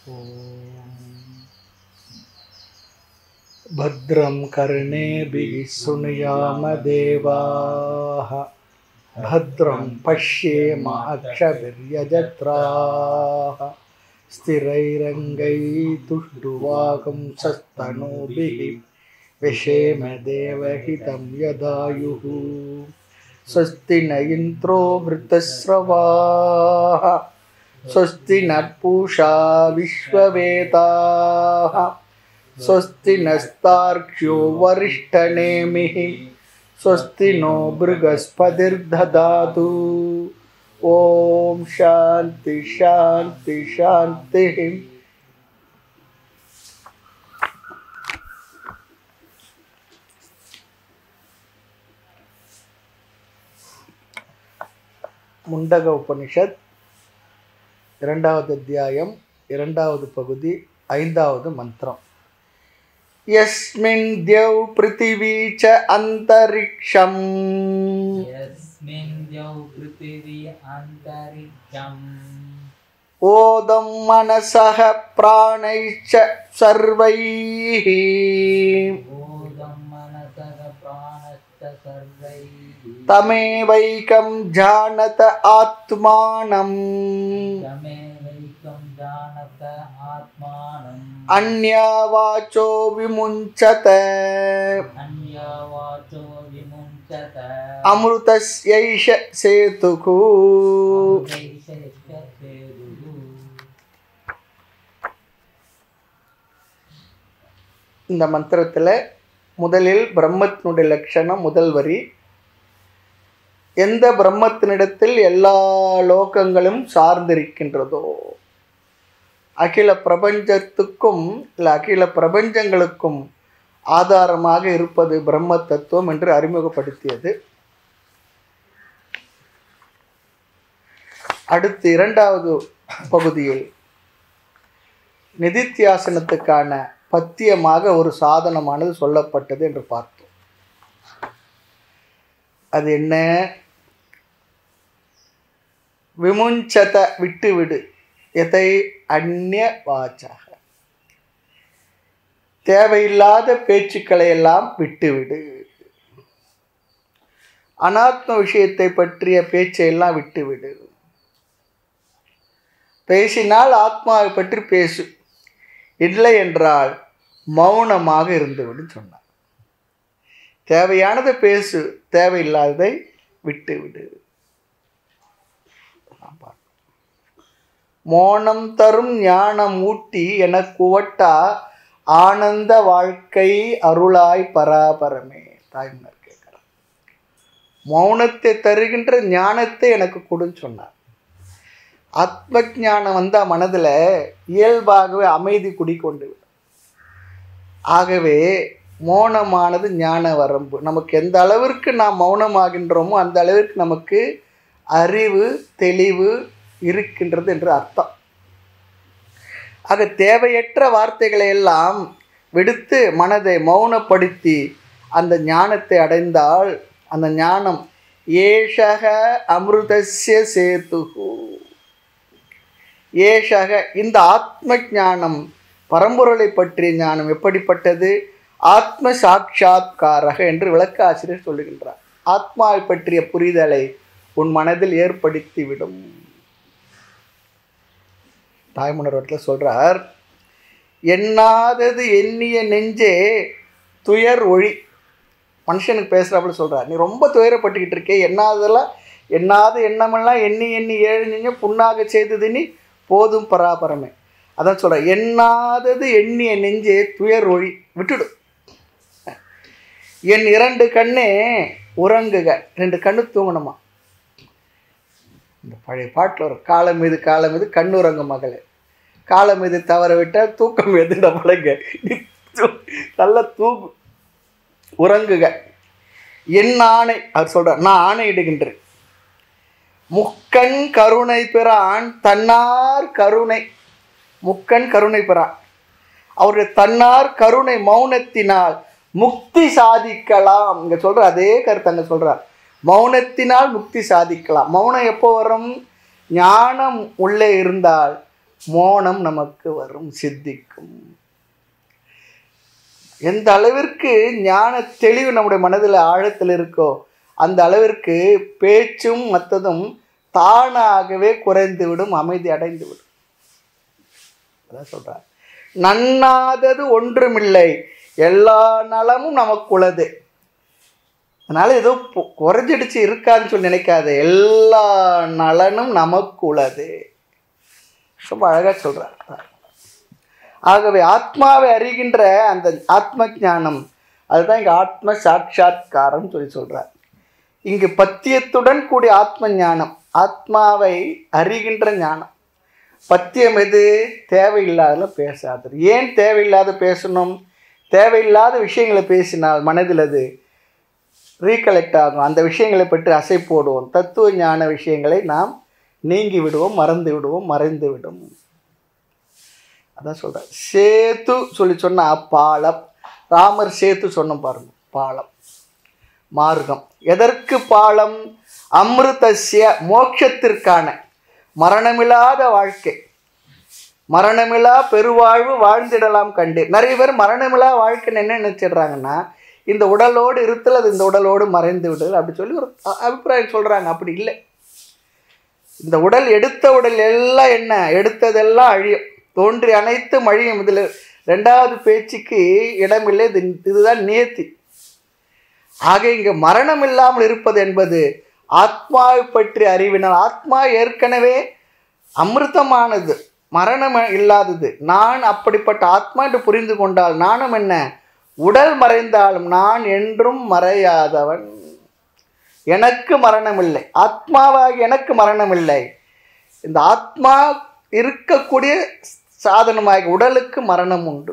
भद्रं कर्णेभिः शृणुयामदेवाः भद्रं पश्येम अक्षभिर्यजत्राः स्थिरैरङ्गैतुष्टुवागं सस्तनूभिः विषेम देवहितं यदायुः स्वस्ति न इन्द्रो वृतस्रवाः स्वस्ति न पूषा विश्ववेदाः स्वस्ति नस्तार्क्ष्यो वरिष्ठनेमिः स्वस्ति नो बृहस्पतिर्ददातु ॐ शान्ति शान्ति शान्तिः முண்டக உபனிஷத் இரண்டாவது அத்தியாயம் இரண்டாவது பகுதி ஐந்தாவது மந்திரம் यस्मिन् द्यौ पृथिवी च अन्तरिक्षम् यस्मिन् द्यौ पृथिवी अन्तरिक्षम् ओदं मनसः प्राणैश्च सर्वैः बोधं मनसः प्राणश्च सर्वैः तमेवैकं जानत आत्मानम् तमेवैकं जानत आत्मानम् अन्यावाचो विमुञ्चत अन्यवाचो विमुञ्चत अमृतस्यैष सेतुः अमृतैषैश्च सेदुः இந்த மந்திரத்தில் முதலில் பிரம்மத்தினுடைய லட்சணம் முதல் வரி எந்த பிரம்மத்தினிடத்தில் எல்லா லோகங்களும் சார்ந்திருக்கின்றதோ அகில பிரபஞ்சத்துக்கும் இல்லை அகில பிரபஞ்சங்களுக்கும் ஆதாரமாக இருப்பது பிரம்ம தத்துவம் என்று அறிமுகப்படுத்தியது அடுத்து இரண்டாவது பகுதியில் நிதித்தியாசனத்துக்கான பத்தியமாக ஒரு சாதனமானது சொல்லப்பட்டது என்று பார்த்தோம் அது என்ன விமுஞ்சத விட்டுவிடு எதை அந்நிய வாச்சாக தேவையில்லாத பேச்சுக்களை எல்லாம் விட்டுவிடு அனாத்ம விஷயத்தை பற்றிய பேச்சை எல்லாம் விட்டுவிடு பேசினால் ஆத்மாவை பற்றி பேசு இல்லை என்றால் மௌனமாக இருந்துவிடு சொன்னார் தேவையானதை பேசு தேவையில்லாததை விட்டுவிடு மோனம் தரும் ஞானம் ஊட்டி எனக்கு உவட்டா ஆனந்த வாழ்க்கை அருளாய் பராபரமே தாய்மர் கேட்கிறார் மௌனத்தை தருகின்ற ஞானத்தை எனக்கு கொடுன்னு சொன்னார் ஆத்ம ஞானம் வந்தால் மனதில் இயல்பாகவே அமைதி குடிக்கொண்டு விடும் ஆகவே மௌனமானது ஞான வரம்பு நமக்கு எந்த அளவிற்கு நாம் மௌனமாகின்றோமோ அந்த அளவிற்கு நமக்கு அறிவு தெளிவு இருக்கின்றது என்று அர்த்தம் ஆக தேவையற்ற வார்த்தைகளை எல்லாம் விடுத்து மனதை மௌனப்படுத்தி அந்த ஞானத்தை அடைந்தால் அந்த ஞானம் ஏஷக அமிர்தஸ்ய சேதுகு ஏஷக இந்த ஆத்ம ஞானம் பரம்பொருளை பற்றிய ஞானம் எப்படிப்பட்டது ஆத்ம சாட்சாத்காரக என்று விளக்க ஆசிரியர் சொல்லுகின்றார் ஆத்மாவை பற்றிய புரிதலை உன் மனதில் ஏற்படுத்திவிடும் தாய்மணர்வத்தில் சொல்றார் எண்ணாதது எண்ணிய நெஞ்சே துயர் ஒழி மனுஷனுக்கு பேசுகிறாப்புல சொல்கிறார் நீ ரொம்ப துயரப்பட்டுக்கிட்டு இருக்கே எண்ணாததெல்லாம் எண்ணாத எண்ணமெல்லாம் எண்ணி எண்ணி ஏழு நெஞ்ச புண்ணாக செய்தது நீ போதும் பராபரமே அதான் சொல்கிறேன் எண்ணாதது எண்ணிய நெஞ்சே துயர் ஒழி விட்டுடு என் இரண்டு கண்ணே உறங்குக ரெண்டு கண்ணு தூங்கணுமா இந்த பழைய பாட்டில் ஒரு காலம் மீது காலம் மீது கண்ணுறங்கு மகளே காலம் மீது தவற விட்டால் தூக்கம் எது நம்மளுங்க நல்லா தூங்கு உறங்குக என் ஆணை அவர் சொல்கிறார் நான் ஆணையிடுகின்றேன் முக்கண் கருணை பிறான் தன்னார் கருணை முக்கண் கருணை பிறான் அவருடைய தன்னார் கருணை மௌனத்தினால் முக்தி சாதிக்கலாம் இங்க சொல்ற அதே கருத்து அங்க சொல்றார் மௌனத்தினால் முக்தி சாதிக்கலாம் மௌனம் எப்போ வரும் ஞானம் உள்ளே இருந்தால் மோனம் நமக்கு வரும் சித்திக்கும் எந்த அளவிற்கு ஞான தெளிவு நம்முடைய மனதில் ஆழத்தில் இருக்கோ அந்த அளவிற்கு பேச்சும் மற்றதும் தானாகவே குறைந்துவிடும் அமைதி அடைந்துவிடும் அதான் சொல்றார் நன்னாதது ஒன்றுமில்லை எல்லா நலமும் நமக்குள்ளது அதனால ஏதோ பொ- குறைஞ்சிடுச்சு இருக்கான்னு சொல்லி நினைக்காத எல்லா நலனும் நமக்குள்ளது ரொம்ப அழகா சொல்றார் ஆகவே ஆத்மாவை அறிகின்ற அந்த ஆத்ம ஞானம் அதுதான் இங்க ஆத்ம சாட்சாத்காரம் சொல்லி சொல்றார் இங்கு பத்தியத்துடன் கூடிய ஆத்ம ஞானம் ஆத்மாவை அறிகின்ற ஞானம் பத்தியம் எது தேவையில்லாத பேசாதது ஏன் தேவையில்லாத பேசணும் தேவையில்லாத விஷயங்களை பேசினால் மனதில் அது ரீகலெக்ட் ஆகும் அந்த விஷயங்களை பற்றி அசை போடுவோம் தத்துவ ஞான விஷயங்களை நாம் நீங்கி விடுவோம் மறந்து விடுவோம் மறைந்து விடும் அதான் சொல்கிறேன் சேத்து சொல்லி சொன்னா பாலம் ராமர் சேத்து சொன்னோம் பாருங்க பாலம் மார்க்கம் எதற்கு பாலம் அமிர்தஸ்ய மோட்சத்திற்கான மரணமில்லாத வாழ்க்கை மரணமில்லா பெருவாழ்வு வாழ்ந்திடலாம் கண்டு நிறைய பேர் மரணமில்லா வாழ்க்கைன்னு என்ன நினச்சிடுறாங்கன்னா இந்த உடலோடு இருத்தல் அது இந்த உடலோடு மறைந்து விடுதல் அப்படி சொல்லி ஒரு அ- அபிப்பிராயம் சொல்கிறாங்க அப்படி இல்லை இந்த உடல் எடுத்த உடல் எல்லாம் என்ன எடுத்ததெல்லாம் அழியும் தோன்றி அனைத்தும் அழியும் இதில் ரெண்டாவது பேச்சுக்கு இடமில்லை இது இதுதான் நியத்தி ஆக இங்கு மரணம் இல்லாமல் இருப்பது என்பது ஆத்மாவை பற்றி அறிவினால் ஆத்மா ஏற்கனவே அமிர்தமானது மரணம் இல்லாதது நான் அப்படிப்பட்ட ஆத்மா என்று புரிந்து கொண்டால் நானும் என்ன உடல் மறைந்தாலும் நான் என்றும் மறையாதவன் எனக்கு மரணம் இல்லை ஆத்மாவாகி எனக்கு மரணம் இல்லை இந்த ஆத்மா இருக்கக்கூடிய சாதனமாக உடலுக்கு மரணம் உண்டு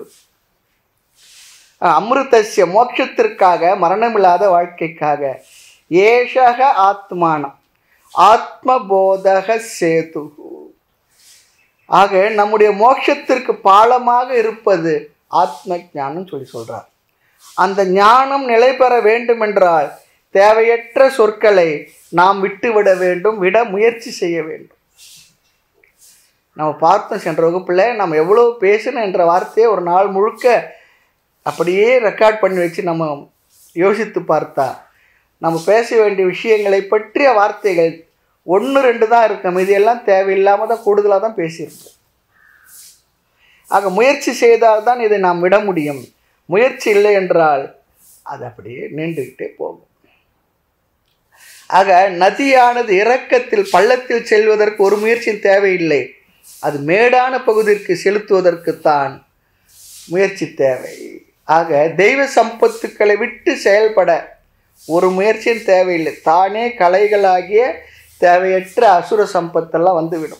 அமிர்தஸ்ய மோட்சத்திற்காக மரணமில்லாத வாழ்க்கைக்காக ஏஷக ஆத்மானம் ஆத்மபோதக சேது ஆக நம்முடைய மோட்சத்திற்கு பாலமாக இருப்பது ஆத்ம ஞானம் சொல்லி சொல்றார் அந்த ஞானம் நிலை பெற வேண்டும் என்றால் தேவையற்ற சொற்களை நாம் விட்டுவிட வேண்டும் விட முயற்சி செய்ய வேண்டும் நம்ம பார்த்தோம் சென்ற வகுப்பில் நம்ம எவ்வளோ பேசணும் என்ற வார்த்தையை ஒரு நாள் முழுக்க அப்படியே ரெக்கார்ட் பண்ணி வச்சு நம்ம யோசித்து பார்த்தா நம்ம பேச வேண்டிய விஷயங்களை பற்றிய வார்த்தைகள் ஒன்று ரெண்டு தான் இருக்கும் இதெல்லாம் தேவையில்லாமல் தான் கூடுதலாக தான் பேசியிருக்கோம் ஆக முயற்சி செய்தால் தான் இதை நாம் விட முடியும் முயற்சி இல்லை என்றால் அது அப்படியே நீண்டுக்கிட்டே போகும் ஆக நதியானது இறக்கத்தில் பள்ளத்தில் செல்வதற்கு ஒரு முயற்சியும் தேவையில்லை அது மேடான பகுதிக்கு செலுத்துவதற்குத்தான் முயற்சி தேவை ஆக தெய்வ சம்பத்துக்களை விட்டு செயல்பட ஒரு முயற்சியும் தேவையில்லை தானே கலைகளாகிய தேவையற்ற அசுர சம்பத்தெல்லாம் வந்துவிடும்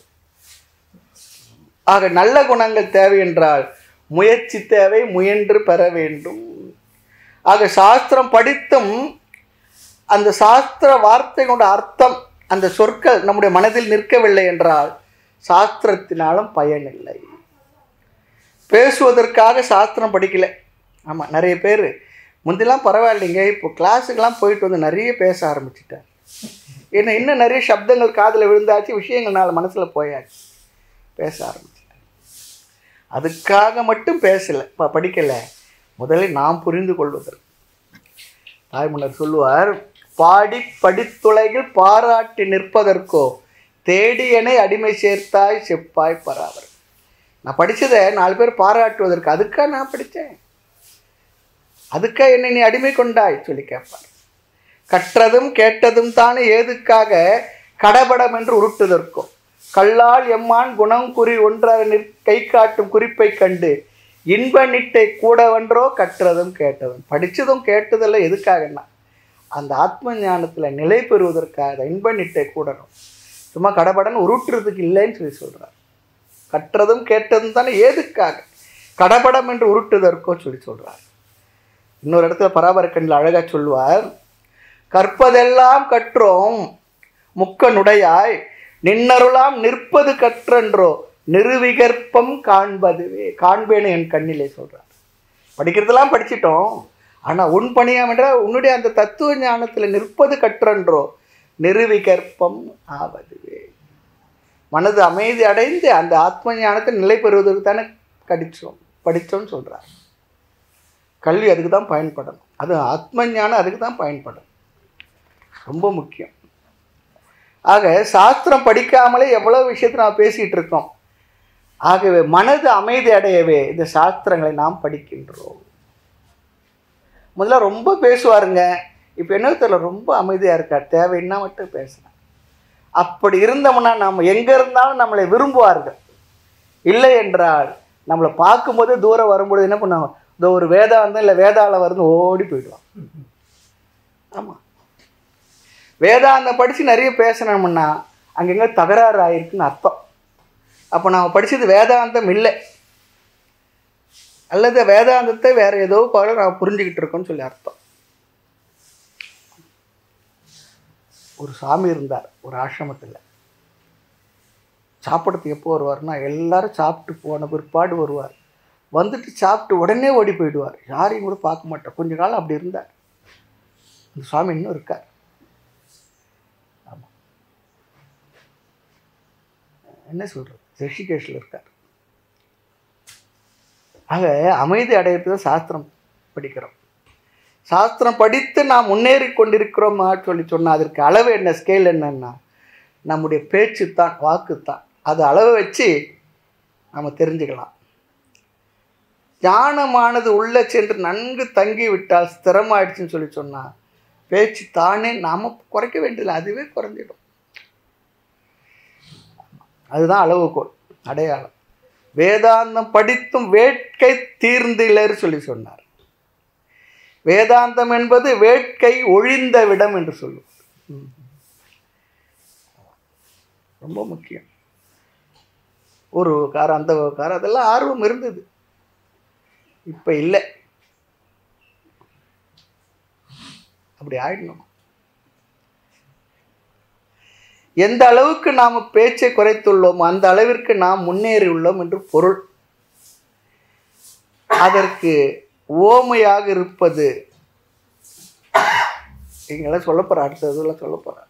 ஆக நல்ல குணங்கள் தேவை என்றால் முயற்சி தேவை முயன்று பெற வேண்டும் ஆக சாஸ்திரம் படித்தும் அந்த சாஸ்திர வார்த்தை கொண்ட அர்த்தம் அந்த சொற்கள் நம்முடைய மனதில் நிற்கவில்லை என்றால் சாஸ்திரத்தினாலும் பயனில்லை பேசுவதற்காக சாஸ்திரம் படிக்கல ஆமாம் நிறைய பேர் முந்திலாம் பரவாயில்லைங்க இப்போ கிளாஸுக்கெல்லாம் போயிட்டு வந்து நிறைய பேச ஆரம்பிச்சிட்டார் ஏன்னா இன்னும் நிறைய சப்தங்கள் காதில் விழுந்தாச்சு விஷயங்கள் நாலு மனசில் போயாச்சு பேச ஆரம்பிச்சிட்டேன் அதுக்காக மட்டும் பேசலை இப்போ படிக்கலை முதலில் நாம் புரிந்து கொள்வதற்கு தாய்மன்னர் சொல்லுவார் பாடி படித்துலகில் பாராட்டி நிற்பதற்கோ தேடியனை அடிமை சேர்த்தாய் செப்பாய் பராவர் நான் படித்ததை நாலு பேர் பாராட்டுவதற்கு அதுக்காக நான் படித்தேன் அதுக்காக என்னை நீ அடிமை கொண்டாய் சொல்லி கேட்பார் கற்றதும் கேட்டதும் தானே ஏதுக்காக கடபடம் என்று உருட்டுதற்கோ கல்லால் எம்மான் குணம் குறி ஒன்றாக நிற் கை காட்டும் குறிப்பை கண்டு இன்ப நிட்டை கூடவென்றோ கற்றதும் கேட்டதும் படித்ததும் கேட்டதெல்லாம் எதுக்காகன்னா அந்த ஆத்ம ஞானத்தில் நிலை பெறுவதற்காக இன்ப நிட்டை கூடணும் சும்மா கடபடன் உருட்டுறதுக்கு இல்லைன்னு சொல்லி சொல்கிறார் கற்றதும் கேட்டதும் தானே ஏதுக்காக கடபடம் என்று உருட்டுதற்கோ சொல்லி சொல்கிறார் இன்னொரு இடத்துல பராபரக்கண்ணில் அழகாக சொல்லுவார் கற்பதெல்லாம் கற்றோம் முக்கனுடையாய் நின்னருளாம் நிற்பது கற்றன்றோ நிறுவிகற்பம் காண்பதுவே காண்பேன்னு என் கண்ணிலே சொல்கிறார் படிக்கிறதெல்லாம் படிச்சிட்டோம் ஆனால் உன் பணியாம் என்றால் உன்னுடைய அந்த தத்துவ ஞானத்தில் நிற்பது கற்றன்றோ நிறுவிகற்பம் ஆவதுவே மனது அமைதி அடைந்து அந்த ஆத்ம ஞானத்தை நிலை பெறுவதற்கு தானே கடிச்சோம் படித்தோம்னு சொல்கிறார் கல்வி அதுக்கு தான் பயன்படணும் அது ஆத்ம ஞானம் அதுக்கு தான் பயன்படும் ரொம்ப முக்கியம் ஆக சாஸ்திரம் படிக்காமலே எவ்வளோ விஷயத்தை நாம் பேசிகிட்டு இருக்கோம் ஆகவே மனது அமைதி அடையவே இந்த சாஸ்திரங்களை நாம் படிக்கின்றோம் முதல்ல ரொம்ப பேசுவாருங்க இப்போ என்ன தெரியல ரொம்ப அமைதியாக இருக்கார் தேவைன்னா மட்டும் பேசுகிறேன் அப்படி இருந்தோம்னா நம்ம எங்கே இருந்தாலும் நம்மளை விரும்புவார்கள் இல்லை என்றால் நம்மளை பார்க்கும்போது தூரம் வரும்பொழுது என்ன பண்ணுவாங்க இந்த ஒரு வேதாந்தம் இல்லை வேதாளம் வருது ஓடி போயிடுவான் ஆமாம் வேதாந்தம் படித்து நிறைய பேசணும்னா அங்கங்கே தகராறு ஆயிருக்குன்னு அர்த்தம் அப்போ நாம் படித்தது வேதாந்தம் இல்லை அல்லது வேதாந்தத்தை வேற ஏதோ போல நான் புரிஞ்சுக்கிட்டு இருக்கோம்னு சொல்லி அர்த்தம் ஒரு சாமி இருந்தார் ஒரு ஆசிரமத்தில் சாப்பிட்றதுக்கு எப்போ வருவார்னா எல்லாரும் சாப்பிட்டு போன பிற்பாடு வருவார் வந்துட்டு சாப்பிட்டு உடனே ஓடி போயிடுவார் யாரையும் கூட பார்க்க மாட்டார் கொஞ்ச காலம் அப்படி இருந்தார் அந்த சுவாமி இன்னும் இருக்கார் ஆமாம் என்ன சொல்கிறது ரிஷிகேஷில் இருக்கார் ஆக அமைதி அடையிறது தான் சாஸ்திரம் படிக்கிறோம் சாஸ்திரம் படித்து நாம் முன்னேறி கொண்டிருக்கிறோமா சொல்லி சொன்னால் அதற்கு அளவு என்ன ஸ்கேல் என்னன்னா நம்முடைய பேச்சு தான் வாக்கு தான் அது அளவை வச்சு நம்ம தெரிஞ்சுக்கலாம் ஞானமானது உள்ளே சென்று நன்கு தங்கி விட்டால் ஸ்திரமாயிடுச்சுன்னு சொல்லி சொன்னால் பேச்சு தானே நாம் குறைக்க வேண்டியதில்லை அதுவே குறைஞ்சிடும் அதுதான் அளவுகோல் அடையாளம் வேதாந்தம் படித்தும் வேட்கை தீர்ந்திலர் சொல்லி சொன்னார் வேதாந்தம் என்பது வேட்கை ஒழிந்த விடம் என்று சொல்லும் ம். ரொம்ப முக்கியம் ஒரு காரம் அந்த காரம் அதெல்லாம் ஆர்வம் இருந்தது இப்போ இல்லை அப்படி ஆயிடணும் எந்த அளவுக்கு நாம் பேச்சை குறைத்துள்ளோம் அந்த அளவிற்கு நாம் முன்னேறி உள்ளோம் என்று பொருள் அதற்கு ஓமையாக இருப்பது இங்கெல்லாம் சொல்ல போகிறேன் அடுத்த இதெல்லாம் சொல்ல போகிறேன்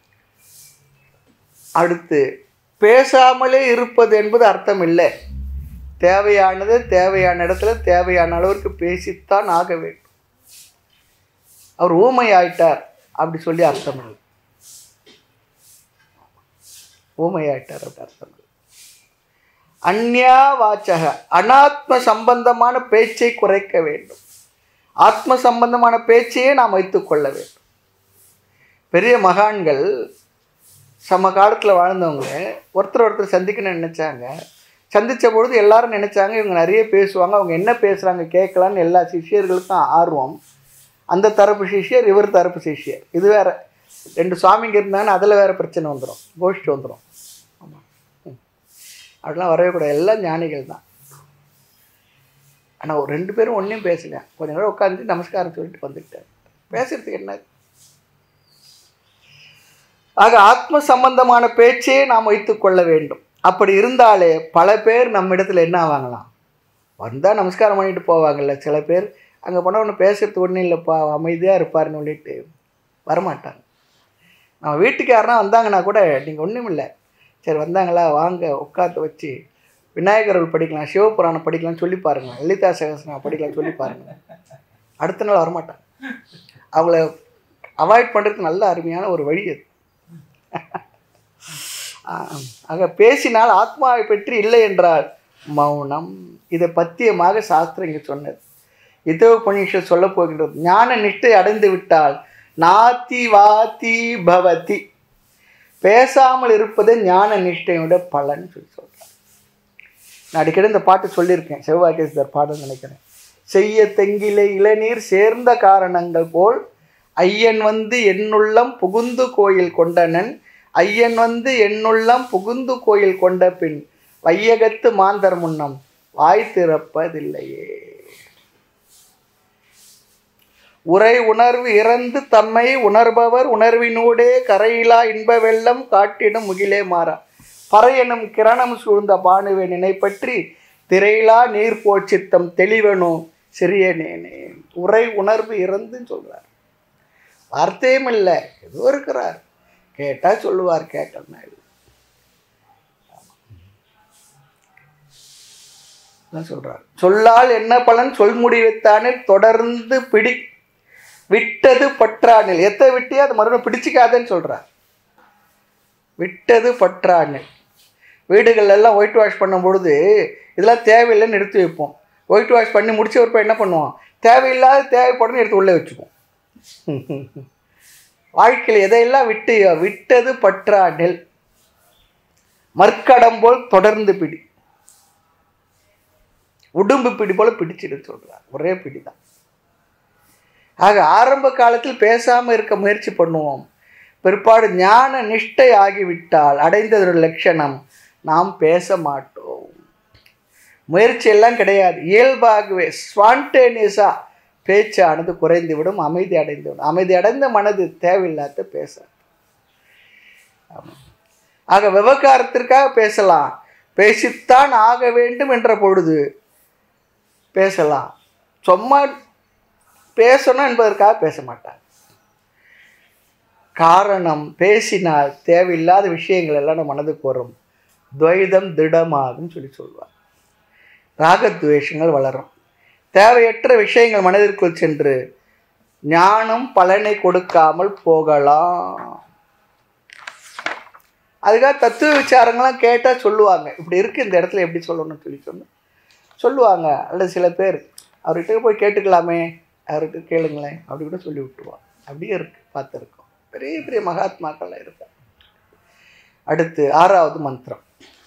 அடுத்து பேசாமலே இருப்பது என்பது அர்த்தம் இல்லை தேவையானது தேவையான இடத்துல தேவையான அளவிற்கு பேசித்தான் ஆக வேண்டும் அவர் ஊமை ஆயிட்டார் அப்படி சொல்லி அர்த்தம் இல்லை ஊமையாயிட்டார் அப்படி அர்த்தம் இல்லை அந்யா வாச்சக அனாத்ம சம்பந்தமான பேச்சை குறைக்க வேண்டும் ஆத்ம சம்பந்தமான பேச்சையே நாம் வைத்துக்கொள்ள வேண்டும் பெரிய மகான்கள் சம காலத்தில் வாழ்ந்தவங்க ஒருத்தர் ஒருத்தர் சந்திக்கணும்னு நினச்சாங்க சந்தித்த பொழுது எல்லாரும் நினச்சாங்க இவங்க நிறைய பேசுவாங்க அவங்க என்ன பேசுகிறாங்க கேட்கலான்னு எல்லா சிஷ்யர்களுக்கும் ஆர்வம் அந்த தரப்பு சிஷ்யர் இவர் தரப்பு சிஷ்யர் இது வேற ரெண்டு சுவாமிங்க இருந்தாங்கன்னா அதில் வேற பிரச்சனை வந்துடும் கோஷ்டி வந்துடும் ஆமாம் அப்படிலாம் வரவே கூடாது எல்லாம் ஞானிகள் தான் ஆனால் ஒரு ரெண்டு பேரும் ஒன்றையும் பேசுங்க கொஞ்ச நேரம் உட்காந்து நமஸ்காரம் சொல்லிட்டு வந்துக்கிட்டார் பேசுறதுக்கு என்ன ஆக ஆத்ம சம்பந்தமான பேச்சே நாம் வைத்துக்கொள்ள வேண்டும் அப்படி இருந்தாலே பல பேர் நம்ம இடத்துல என்ன ஆவாங்களாம் வந்தால் நமஸ்காரம் பண்ணிட்டு போவாங்கல்ல சில பேர் அங்கே போனால் ஒன்று பேசுறது ஒன்றும் இல்லைப்பா அமைதியாக இருப்பாருன்னு சொல்லிட்டு வரமாட்டாங்க நம்ம வீட்டுக்கு யாருனா வந்தாங்கன்னா கூட நீங்கள் ஒன்றும் இல்லை சரி வந்தாங்களா வாங்க உட்காந்து வச்சு விநாயகர்கள் படிக்கலாம் சிவபுராணம் படிக்கலாம்னு சொல்லி பாருங்க லலிதா சகசனம் படிக்கலாம் சொல்லி பாருங்க அடுத்த நாள் வரமாட்டாங்க அவங்கள அவாய்ட் பண்ணுறதுக்கு நல்ல அருமையான ஒரு வழி அது ஆம். ஆக பேசினால் ஆத்மாவை பற்றி இல்லை என்றால் மௌனம் இதை பத்தியமாக சாஸ்திரம் இங்கே சொன்னது இதோ பணிஷர் சொல்ல போகின்றது ஞான நிஷ்டை அடைந்து விட்டால் நாத்தி வாத்தி பவதி பேசாமல் இருப்பது ஞான நிஷ்டையோட பலன் சொல்லி சொல்றார் நான் அடிக்கடி இந்த பாட்டு சொல்லியிருக்கேன் செவ்வாய்க்கேசர் பாடம் நினைக்கிறேன் செய்ய தெங்கிலே இளநீர் சேர்ந்த காரணங்கள் போல் ஐயன் வந்து என்னுள்ளம் புகுந்து கோயில் கொண்டனன் ஐயன் வந்து என்னுள்ளம் புகுந்து கோயில் கொண்ட பின் வையகத்து மாந்தர் முன்னம் வாய் திறப்பதில்லையே உரை உணர்வு இறந்து தம்மை உணர்பவர் உணர்வினூடே கரையிலா இன்ப வெள்ளம் காட்டிடும் முகிலே மாறா பறை எனும் கிரணம் சூழ்ந்த பானுவை நினைப்பற்றி திரையிலா நீர் போச்சித்தம் தெளிவனோ சிறியனேனே உரை உணர்வு இறந்துன்னு சொல்றார் வார்த்தையும் இல்லை ஏதோ இருக்கிறார் கேட்டால் சொல்லுவார் கேட்டோம்னா இல்லை அதான் சொல்றார் சொல்லால் என்ன பலன் சொல் முடிவைத்தானே தொடர்ந்து பிடி விட்டது பற்றானில் எத்தை விட்டியோ அதை மறுபடியும் பிடிச்சிக்காதேன்னு சொல்றார் விட்டது பற்றானில் வீடுகள் எல்லாம் ஒயிட் வாஷ் பண்ணும் பொழுது இதெல்லாம் தேவையில்லைன்னு எடுத்து வைப்போம் ஒயிட் வாஷ் பண்ணி முடிச்ச ஒரு என்ன பண்ணுவோம் தேவையில்லாத தேவைப்படணும் எடுத்து உள்ளே வச்சுப்போம் வாழ்க்கையில் எதையெல்லாம் விட்டு விட்டது பற்றானில் மற்கடம் போல் தொடர்ந்து பிடி உடும்பு பிடி போல பிடிச்சிடு சொல்றார் ஒரே பிடி தான் ஆக ஆரம்ப காலத்தில் பேசாம இருக்க முயற்சி பண்ணுவோம் பிற்பாடு ஞான நிஷ்டை ஆகிவிட்டால் அடைந்ததொரு லட்சணம் நாம் பேச மாட்டோம் முயற்சி எல்லாம் கிடையாது இயல்பாகவே ஸ்பான்டேனியஸா பேச்சானது குறைந்துவிடும் அமைதி அடைந்துவிடும் அமைதி அடைந்த மனது தேவையில்லாத பேச ஆக விவகாரத்திற்காக பேசலாம் பேசித்தான் ஆக வேண்டும் என்ற பொழுது பேசலாம் சும்மா பேசணும் என்பதற்காக பேச மாட்டாங்க காரணம் பேசினால் தேவையில்லாத விஷயங்கள் எல்லாம் நம்ம மனதுக்கு வரும் துவைதம் திடமாகும் சொல்லி சொல்வார் ராகத்வேஷங்கள் வளரும் தேவையற்ற விஷயங்கள் மனதிற்குள் சென்று ஞானம் பலனை கொடுக்காமல் போகலாம் அதுக்காக தத்துவ விசாரங்கள்லாம் கேட்டால் சொல்லுவாங்க இப்படி இருக்குது இந்த இடத்துல எப்படி சொல்லணும்னு சொல்லி சொன்ன சொல்லுவாங்க அல்லது சில பேர் அவர்கிட்ட போய் கேட்டுக்கலாமே அவர்கிட்ட கேளுங்களேன் அப்படி கூட சொல்லி விட்டுருவாங்க அப்படியே இருக்கு பார்த்துருக்கோம் பெரிய பெரிய மகாத்மாக்கள்லாம் இருக்காங்க அடுத்து ஆறாவது மந்திரம்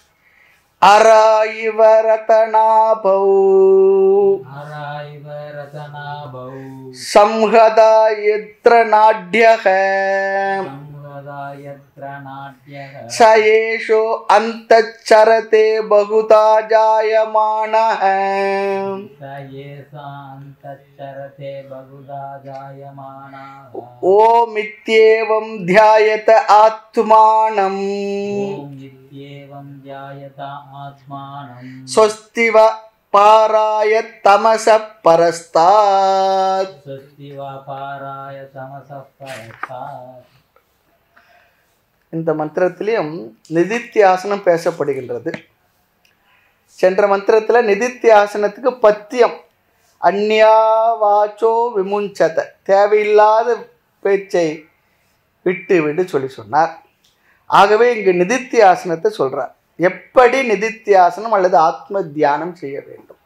அராயிவரதனாபௌ नारायव रतनाभौ संहदायत्र नाड्यः संवदा यत्र नाट्यः स एषो अन्तश्चरते बहुधा जायमानः स येषान्तश्चरते बहुधा जायमानाः ओमित्येवं ध्यायत आत्मानम् ॐ इत्येवं ध्यायत आत्मानं स्वस्ति व पाराय तमसः परस्तात् स्वस्ति वापाराय तमसः परस्तात् இந்த மந்திரத்திலையும் நிதித்தியாசனம் பேசப்படுகின்றது சென்ற மந்திரத்தில் நிதித்தியாசனத்துக்கு பத்தியம் அந்யா வாச்சோ விமுஞ்சத தேவையில்லாத பேச்சை விட்டு விட்டு சொல்லி சொன்னார் ஆகவே இங்கு நிதித்தியாசனத்தை சொல்றார் எப்படி நிதித்தியாசனம் அல்லது ஆத்ம தியானம் செய்ய வேண்டும்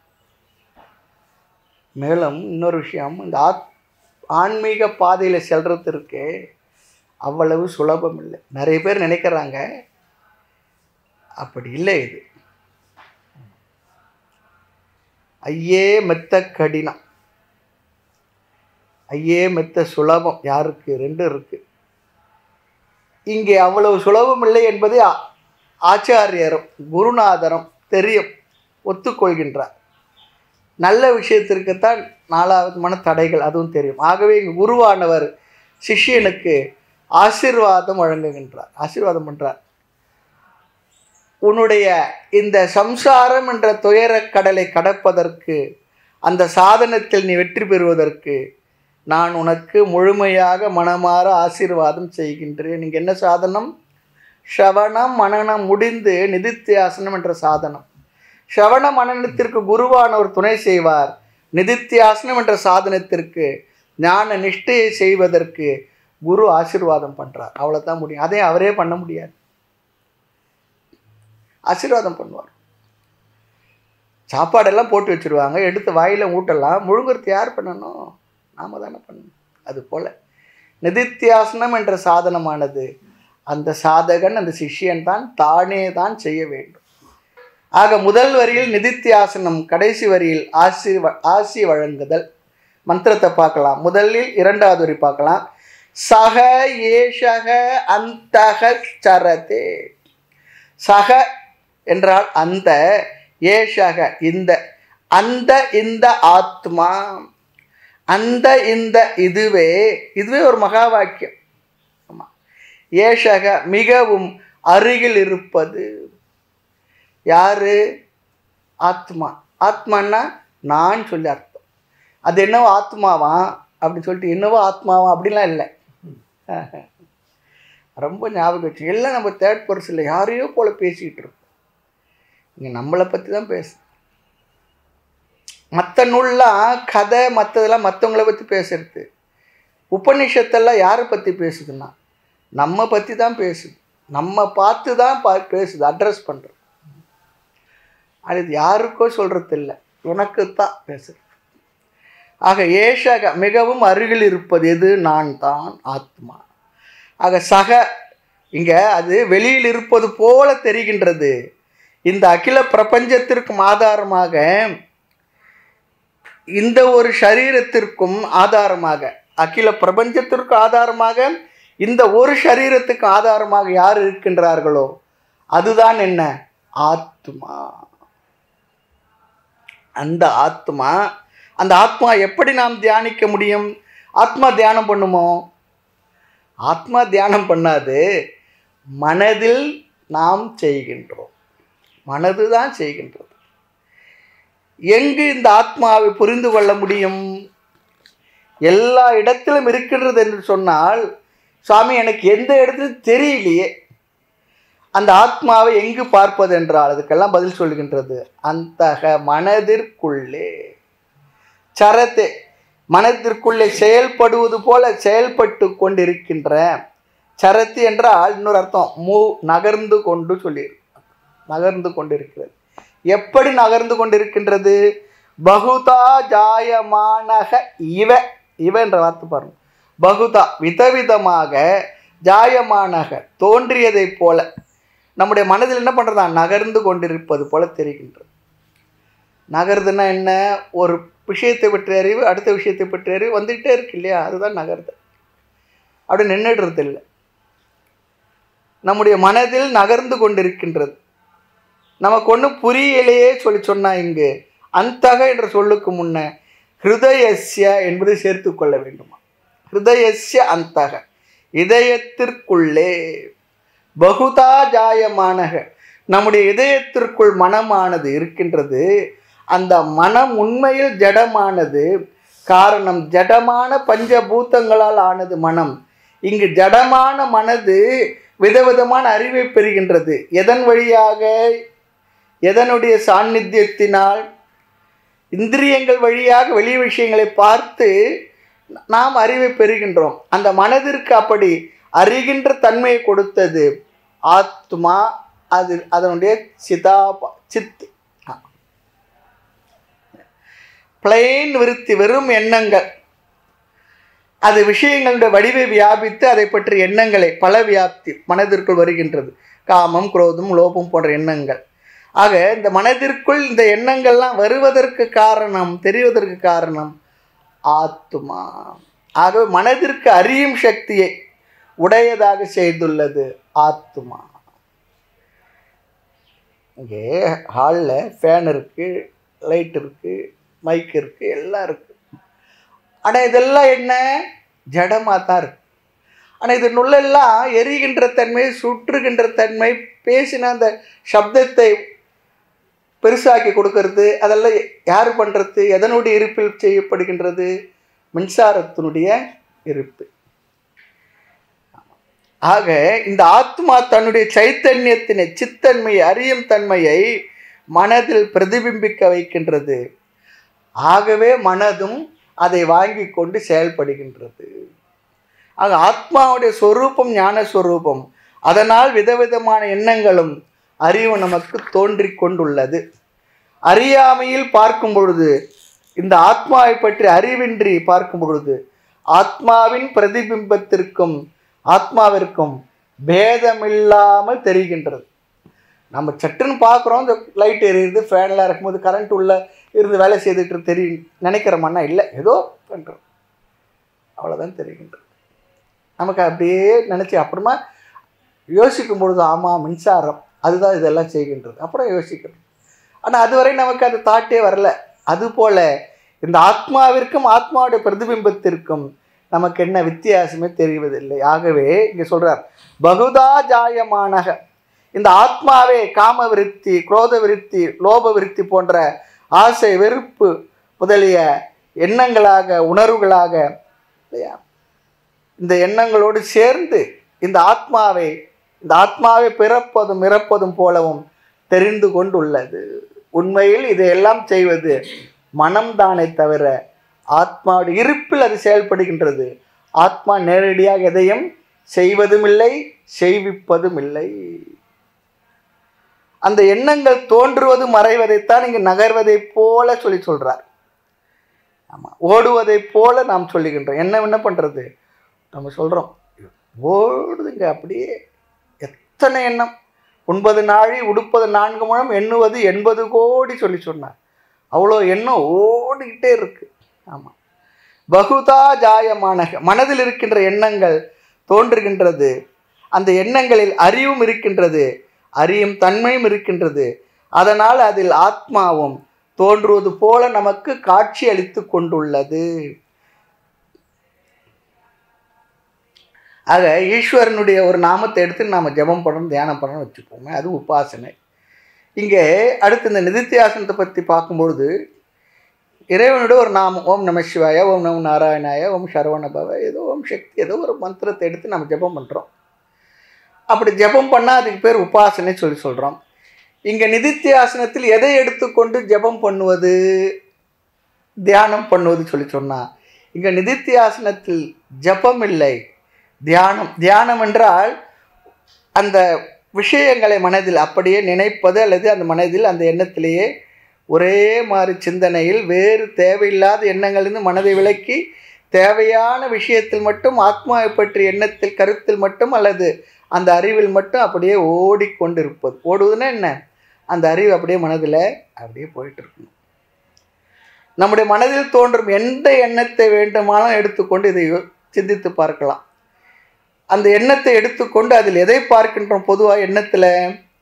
மேலும் இன்னொரு விஷயம் இந்த ஆத் ஆன்மீக பாதையில் செல்றதற்கு அவ்வளவு சுலபம் இல்லை நிறைய பேர் நினைக்கிறாங்க அப்படி இல்லை இது ஐயே மெத்த கடினம் ஐயே மெத்த சுலபம் யாருக்கு ரெண்டு இருக்கு இங்கே அவ்வளவு சுலபம் இல்லை என்பதை ஆ- ஆச்சாரியரும் குருநாதரும் தெரியும் ஒத்துக்கொள்கின்றார் நல்ல விஷயத்திற்குத்தான் நாலாவது மன தடைகள் அதுவும் தெரியும் ஆகவே இங்கு குருவானவர் சிஷ்யனுக்கு ஆசீர்வாதம் வழங்குகின்றார் ஆசீர்வாதம் பண்றார் உன்னுடைய இந்த சம்சாரம் என்ற துயரக் கடலை கடப்பதற்கு அந்த சாதனத்தில் நீ வெற்றி பெறுவதற்கு நான் உனக்கு முழுமையாக மனமாற ஆசீர்வாதம் செய்கின்றேன் நீங்க என்ன சாதனம் ஷவணம் மனனம் முடிந்து நிதித்தியாசனம் என்ற சாதனம் ஷவண மனனத்திற்கு குருவானவர் துணை செய்வார் நிதித்தியாசனம் என்ற சாதனத்திற்கு ஞான நிஷ்டையை செய்வதற்கு குரு ஆசீர்வாதம் பண்றார் அவ்வளவுதான் முடியும் அதை அவரே பண்ண முடியாது ஆசீர்வாதம் பண்ணுவார் சாப்பாடெல்லாம் போட்டு வச்சிருவாங்க எடுத்து வாயில ஊட்டலாம் முழுங்குறது யார் பண்ணணும் நாம தானே பண்ணணும் அது போல நிதித்தியாசனம் என்ற சாதனமானது அந்த சாதகன் அந்த சிஷ்யன் தான் தானே தான் செய்ய வேண்டும் ஆக முதல் வரியில் நிதித்தியாசனம் கடைசி வரியில் ஆசி ஆசி வழங்குதல் மந்திரத்தை பார்க்கலாம் முதலில் இரண்டாவது வரி பார்க்கலாம் சக ஏஷக அந்தக சரதே சக என்றால் அந்த ஏஷக இந்த அந்த இந்த ஆத்மா அந்த இந்த இதுவே இதுவே ஒரு மகா வாக்கியம் ஆமா ஏஷக மிகவும் அருகில் இருப்பது யாரு ஆத்மா ஆத்மான்னா நான் சொல்லி அர்த்தம் அது என்னவோ ஆத்மாவா அப்படின்னு சொல்லிட்டு என்னவோ ஆத்மாவா அப்படிலாம் இல்லை ரொம்ப ஞாபகம் வச்சு எல்லாம் நம்ம தேர்ட் பர்சனில் யாரையோ போல பேசிக்கிட்டு இருக்கோம் இங்கே நம்மளை பற்றி தான் பேசு மற்ற நூல்லாம் கதை மற்றதெல்லாம் மற்றவங்கள பற்றி பேசுறது உபநிஷத்தெல்லாம் யாரை பற்றி பேசுதுன்னா நம்ம பற்றி தான் பேசுது நம்ம பார்த்து தான் பா பேசுது அட்ரஸ் பண்ணுறது அது யாருக்கோ சொல்கிறது இல்லை உனக்கு தான் பேசுறது ஆக ஏஷக மிகவும் அருகில் இருப்பது எது நான் தான் ஆத்மா ஆக சக இங்கே அது வெளியில் இருப்பது போல தெரிகின்றது இந்த அகில பிரபஞ்சத்திற்கும் ஆதாரமாக இந்த ஒரு சரீரத்திற்கும் ஆதாரமாக அகில பிரபஞ்சத்திற்கு ஆதாரமாக இந்த ஒரு சரீரத்துக்கு ஆதாரமாக யார் இருக்கின்றார்களோ அதுதான் என்ன ஆத்மா அந்த ஆத்மா அந்த ஆத்மா எப்படி நாம் தியானிக்க முடியும் ஆத்மா தியானம் பண்ணுமோ ஆத்மா தியானம் பண்ணாது மனதில் நாம் செய்கின்றோம் மனது தான் செய்கின்றது எங்கு இந்த ஆத்மாவை புரிந்து கொள்ள முடியும் எல்லா இடத்திலும் இருக்கின்றது என்று சொன்னால் சுவாமி எனக்கு எந்த இடத்துலையும் தெரியலையே அந்த ஆத்மாவை எங்கு பார்ப்பது என்றால் அதுக்கெல்லாம் பதில் சொல்கின்றது அந்தக மனதிற்குள்ளே சரத்தை மனதிற்குள்ளே செயல்படுவது போல செயல்பட்டு கொண்டிருக்கின்ற சரத்து என்றால் இன்னொரு அர்த்தம் மூ நகர்ந்து கொண்டு சொல்லி நகர்ந்து கொண்டிருக்கிறது எப்படி நகர்ந்து கொண்டிருக்கின்றது பகுதா ஜாயமானக இவ இவ என்ற வார்த்தை பாருங்க பகுதா விதவிதமாக ஜாயமானக தோன்றியதைப் போல நம்முடைய மனதில் என்ன பண்ணுறதா நகர்ந்து கொண்டிருப்பது போல தெரிகின்றது நகருதுன்னா என்ன ஒரு விஷயத்தை பற்றிய அறிவு அடுத்த விஷயத்தை பற்றிய அறிவு வந்துக்கிட்டே இருக்கு இல்லையா அதுதான் நகருது அப்படி நின்றுடுறது இல்லை நம்முடைய மனதில் நகர்ந்து கொண்டிருக்கின்றது நமக்கு ஒன்றும் புரியலையே சொல்லி சொன்னா இங்கு அந்தக என்ற சொல்லுக்கு முன்ன ஹிருதயஸ்ய என்பதை சேர்த்து கொள்ள வேண்டுமா ஹிருதயஸ்ய அந்தக இதயத்திற்குள்ளே பகுதா ஜாயமானக நம்முடைய இதயத்திற்குள் மனமானது இருக்கின்றது அந்த மனம் உண்மையில் ஜடமானது காரணம் ஜடமான பஞ்சபூதங்களால் ஆனது மனம் இங்கு ஜடமான மனது விதவிதமான அறிவை பெறுகின்றது எதன் வழியாக எதனுடைய சாநித்தியத்தினால் இந்திரியங்கள் வழியாக வெளி விஷயங்களை பார்த்து நாம் அறிவை பெறுகின்றோம் அந்த மனதிற்கு அப்படி அறிகின்ற தன்மையை கொடுத்தது ஆத்மா அது அதனுடைய சிதாபா சித்து பிளைன் விருத்தி வெறும் எண்ணங்கள் அது விஷயங்களுடைய வடிவை வியாபித்து அதை பற்றி எண்ணங்களை பல வியாப்தி மனதிற்குள் வருகின்றது காமம் குரோதம் லோபம் போன்ற எண்ணங்கள் ஆக இந்த மனதிற்குள் இந்த எண்ணங்கள்லாம் வருவதற்கு காரணம் தெரிவதற்கு காரணம் ஆத்மா ஆகவே மனதிற்கு அறியும் சக்தியை உடையதாக செய்துள்ளது ஆத்மா இங்கே ஹாலில் ஃபேன் இருக்குது லைட் இருக்குது மைக் இருக்குது எல்லாம் இருக்குது ஆனால் இதெல்லாம் என்ன ஜடமாக தான் இருக்கு ஆனால் இது நுள்ளெல்லாம் எரிகின்ற தன்மை சுற்றுகின்ற தன்மை பேசின அந்த சப்தத்தை பெருசாக்கி கொடுக்கறது அதெல்லாம் யார் பண்ணுறது எதனுடைய இருப்பில் செய்யப்படுகின்றது மின்சாரத்தினுடைய இருப்பு ஆக இந்த ஆத்மா தன்னுடைய சைத்தன்யத்தினை சித்தன்மையை அறியும் தன்மையை மனதில் பிரதிபிம்பிக்க வைக்கின்றது ஆகவே மனதும் அதை வாங்கி கொண்டு செயல்படுகின்றது ஆக ஆத்மாவுடைய சொரூபம் ஞான சொரூபம் அதனால் விதவிதமான எண்ணங்களும் அறிவு நமக்கு தோன்றிக் கொண்டுள்ளது அறியாமையில் பார்க்கும் பொழுது இந்த ஆத்மாவை பற்றி அறிவின்றி பார்க்கும் பொழுது ஆத்மாவின் பிரதிபிம்பத்திற்கும் ஆத்மாவிற்கும் பேதமில்லாமல் தெரிகின்றது நம்ம சட்டுன்னு பார்க்குறோம் இந்த லைட் எரியுது ஃபேன்லாம் இருக்கும்போது கரண்ட் உள்ள இருந்து வேலை செய்துட்டு தெரியும் நினைக்கிறோமன்னா இல்லை ஏதோ பண்ணுறோம் அவ்வளோதான் தெரிகின்றது நமக்கு அப்படியே நினச்சி அப்புறமா யோசிக்கும் பொழுது ஆமாம் மின்சாரம் அதுதான் இதெல்லாம் செய்கின்றது அப்புறம் யோசிக்கணும் ஆனால் அதுவரை நமக்கு அது தாட்டே வரல அதுபோல் இந்த ஆத்மாவிற்கும் ஆத்மாவுடைய பிரதிபிம்பத்திற்கும் நமக்கு என்ன வித்தியாசமே தெரிவதில்லை ஆகவே இங்கே சொல்கிறார் பகுதா ஜாயமானக இந்த ஆத்மாவே காம விருத்தி குரோத விருத்தி லோப விருத்தி போன்ற ஆசை வெறுப்பு முதலிய எண்ணங்களாக உணர்வுகளாக இல்லையா இந்த எண்ணங்களோடு சேர்ந்து இந்த ஆத்மாவை இந்த ஆத்மாவை பிறப்பதும் இறப்பதும் போலவும் தெரிந்து கொண்டுள்ளது உண்மையில் இதையெல்லாம் செய்வது மனம்தானே தவிர ஆத்மாவுடைய இருப்பில் அது செயல்படுகின்றது ஆத்மா நேரடியாக எதையும் செய்வதும் இல்லை செய்விப்பதும் இல்லை அந்த எண்ணங்கள் தோன்றுவது மறைவதைத்தான் இங்கு நகர்வதைப் போல சொல்லி சொல்றார் ஆமாம் ஓடுவதைப் போல நாம் சொல்லுகின்றோம் என்ன என்ன பண்ணுறது நம்ம சொல்கிறோம் ஓடுதுங்க அப்படியே எத்தனை எண்ணம் உண்பது நாழி உடுப்பது நான்கு முழம் எண்ணுவது எண்பது கோடி சொல்லி சொன்னார் அவ்வளோ எண்ணம் ஓடிக்கிட்டே இருக்கு ஆமாம் பகுதா ஜாயமானக மனதில் இருக்கின்ற எண்ணங்கள் தோன்றுகின்றது அந்த எண்ணங்களில் அறிவும் இருக்கின்றது அறியும் தன்மையும் இருக்கின்றது அதனால் அதில் ஆத்மாவும் தோன்றுவது போல நமக்கு காட்சி அளித்து கொண்டுள்ளது ஆக ஈஸ்வரனுடைய ஒரு நாமத்தை எடுத்து நாம் ஜெபம் பண்ணணும் தியானம் பண்ணணும் வச்சுப்போமே அது உபாசனை இங்கே அடுத்து இந்த நிதித்தியாசனத்தை பற்றி பார்க்கும்பொழுது இறைவனுடைய ஒரு நாமம் ஓம் நம சிவாய ஓம் நம நாராயணாய ஓம் சரவணபவ ஏதோ ஓம் சக்தி ஏதோ ஒரு மந்திரத்தை எடுத்து நம்ம ஜெபம் பண்ணுறோம் அப்படி ஜெபம் பண்ணால் அதுக்கு பேர் உபாசனை சொல்லி சொல்கிறோம் இங்கே நிதித்தியாசனத்தில் எதை எடுத்துக்கொண்டு ஜெபம் பண்ணுவது தியானம் பண்ணுவது சொல்லி சொன்னா இங்கே நிதித்தியாசனத்தில் ஜெபம் இல்லை தியானம் தியானம் என்றால் அந்த விஷயங்களை மனதில் அப்படியே நினைப்பது அல்லது அந்த மனதில் அந்த எண்ணத்திலேயே ஒரே மாதிரி சிந்தனையில் வேறு தேவையில்லாத எண்ணங்களிலிருந்து மனதை விலக்கி தேவையான விஷயத்தில் மட்டும் ஆத்மாவை பற்றிய எண்ணத்தில் கருத்தில் மட்டும் அல்லது அந்த அறிவில் மட்டும் அப்படியே ஓடிக்கொண்டிருப்பது ஓடுவதுன்னா என்ன அந்த அறிவு அப்படியே மனதில் அப்படியே போயிட்டு இருக்கணும் நம்முடைய மனதில் தோன்றும் எந்த எண்ணத்தை வேண்டுமானாலும் எடுத்துக்கொண்டு இதை யோ- சிந்தித்து பார்க்கலாம் அந்த எண்ணத்தை எடுத்துக்கொண்டு அதில் எதை பார்க்கின்றோம் பொதுவாக எண்ணத்தில்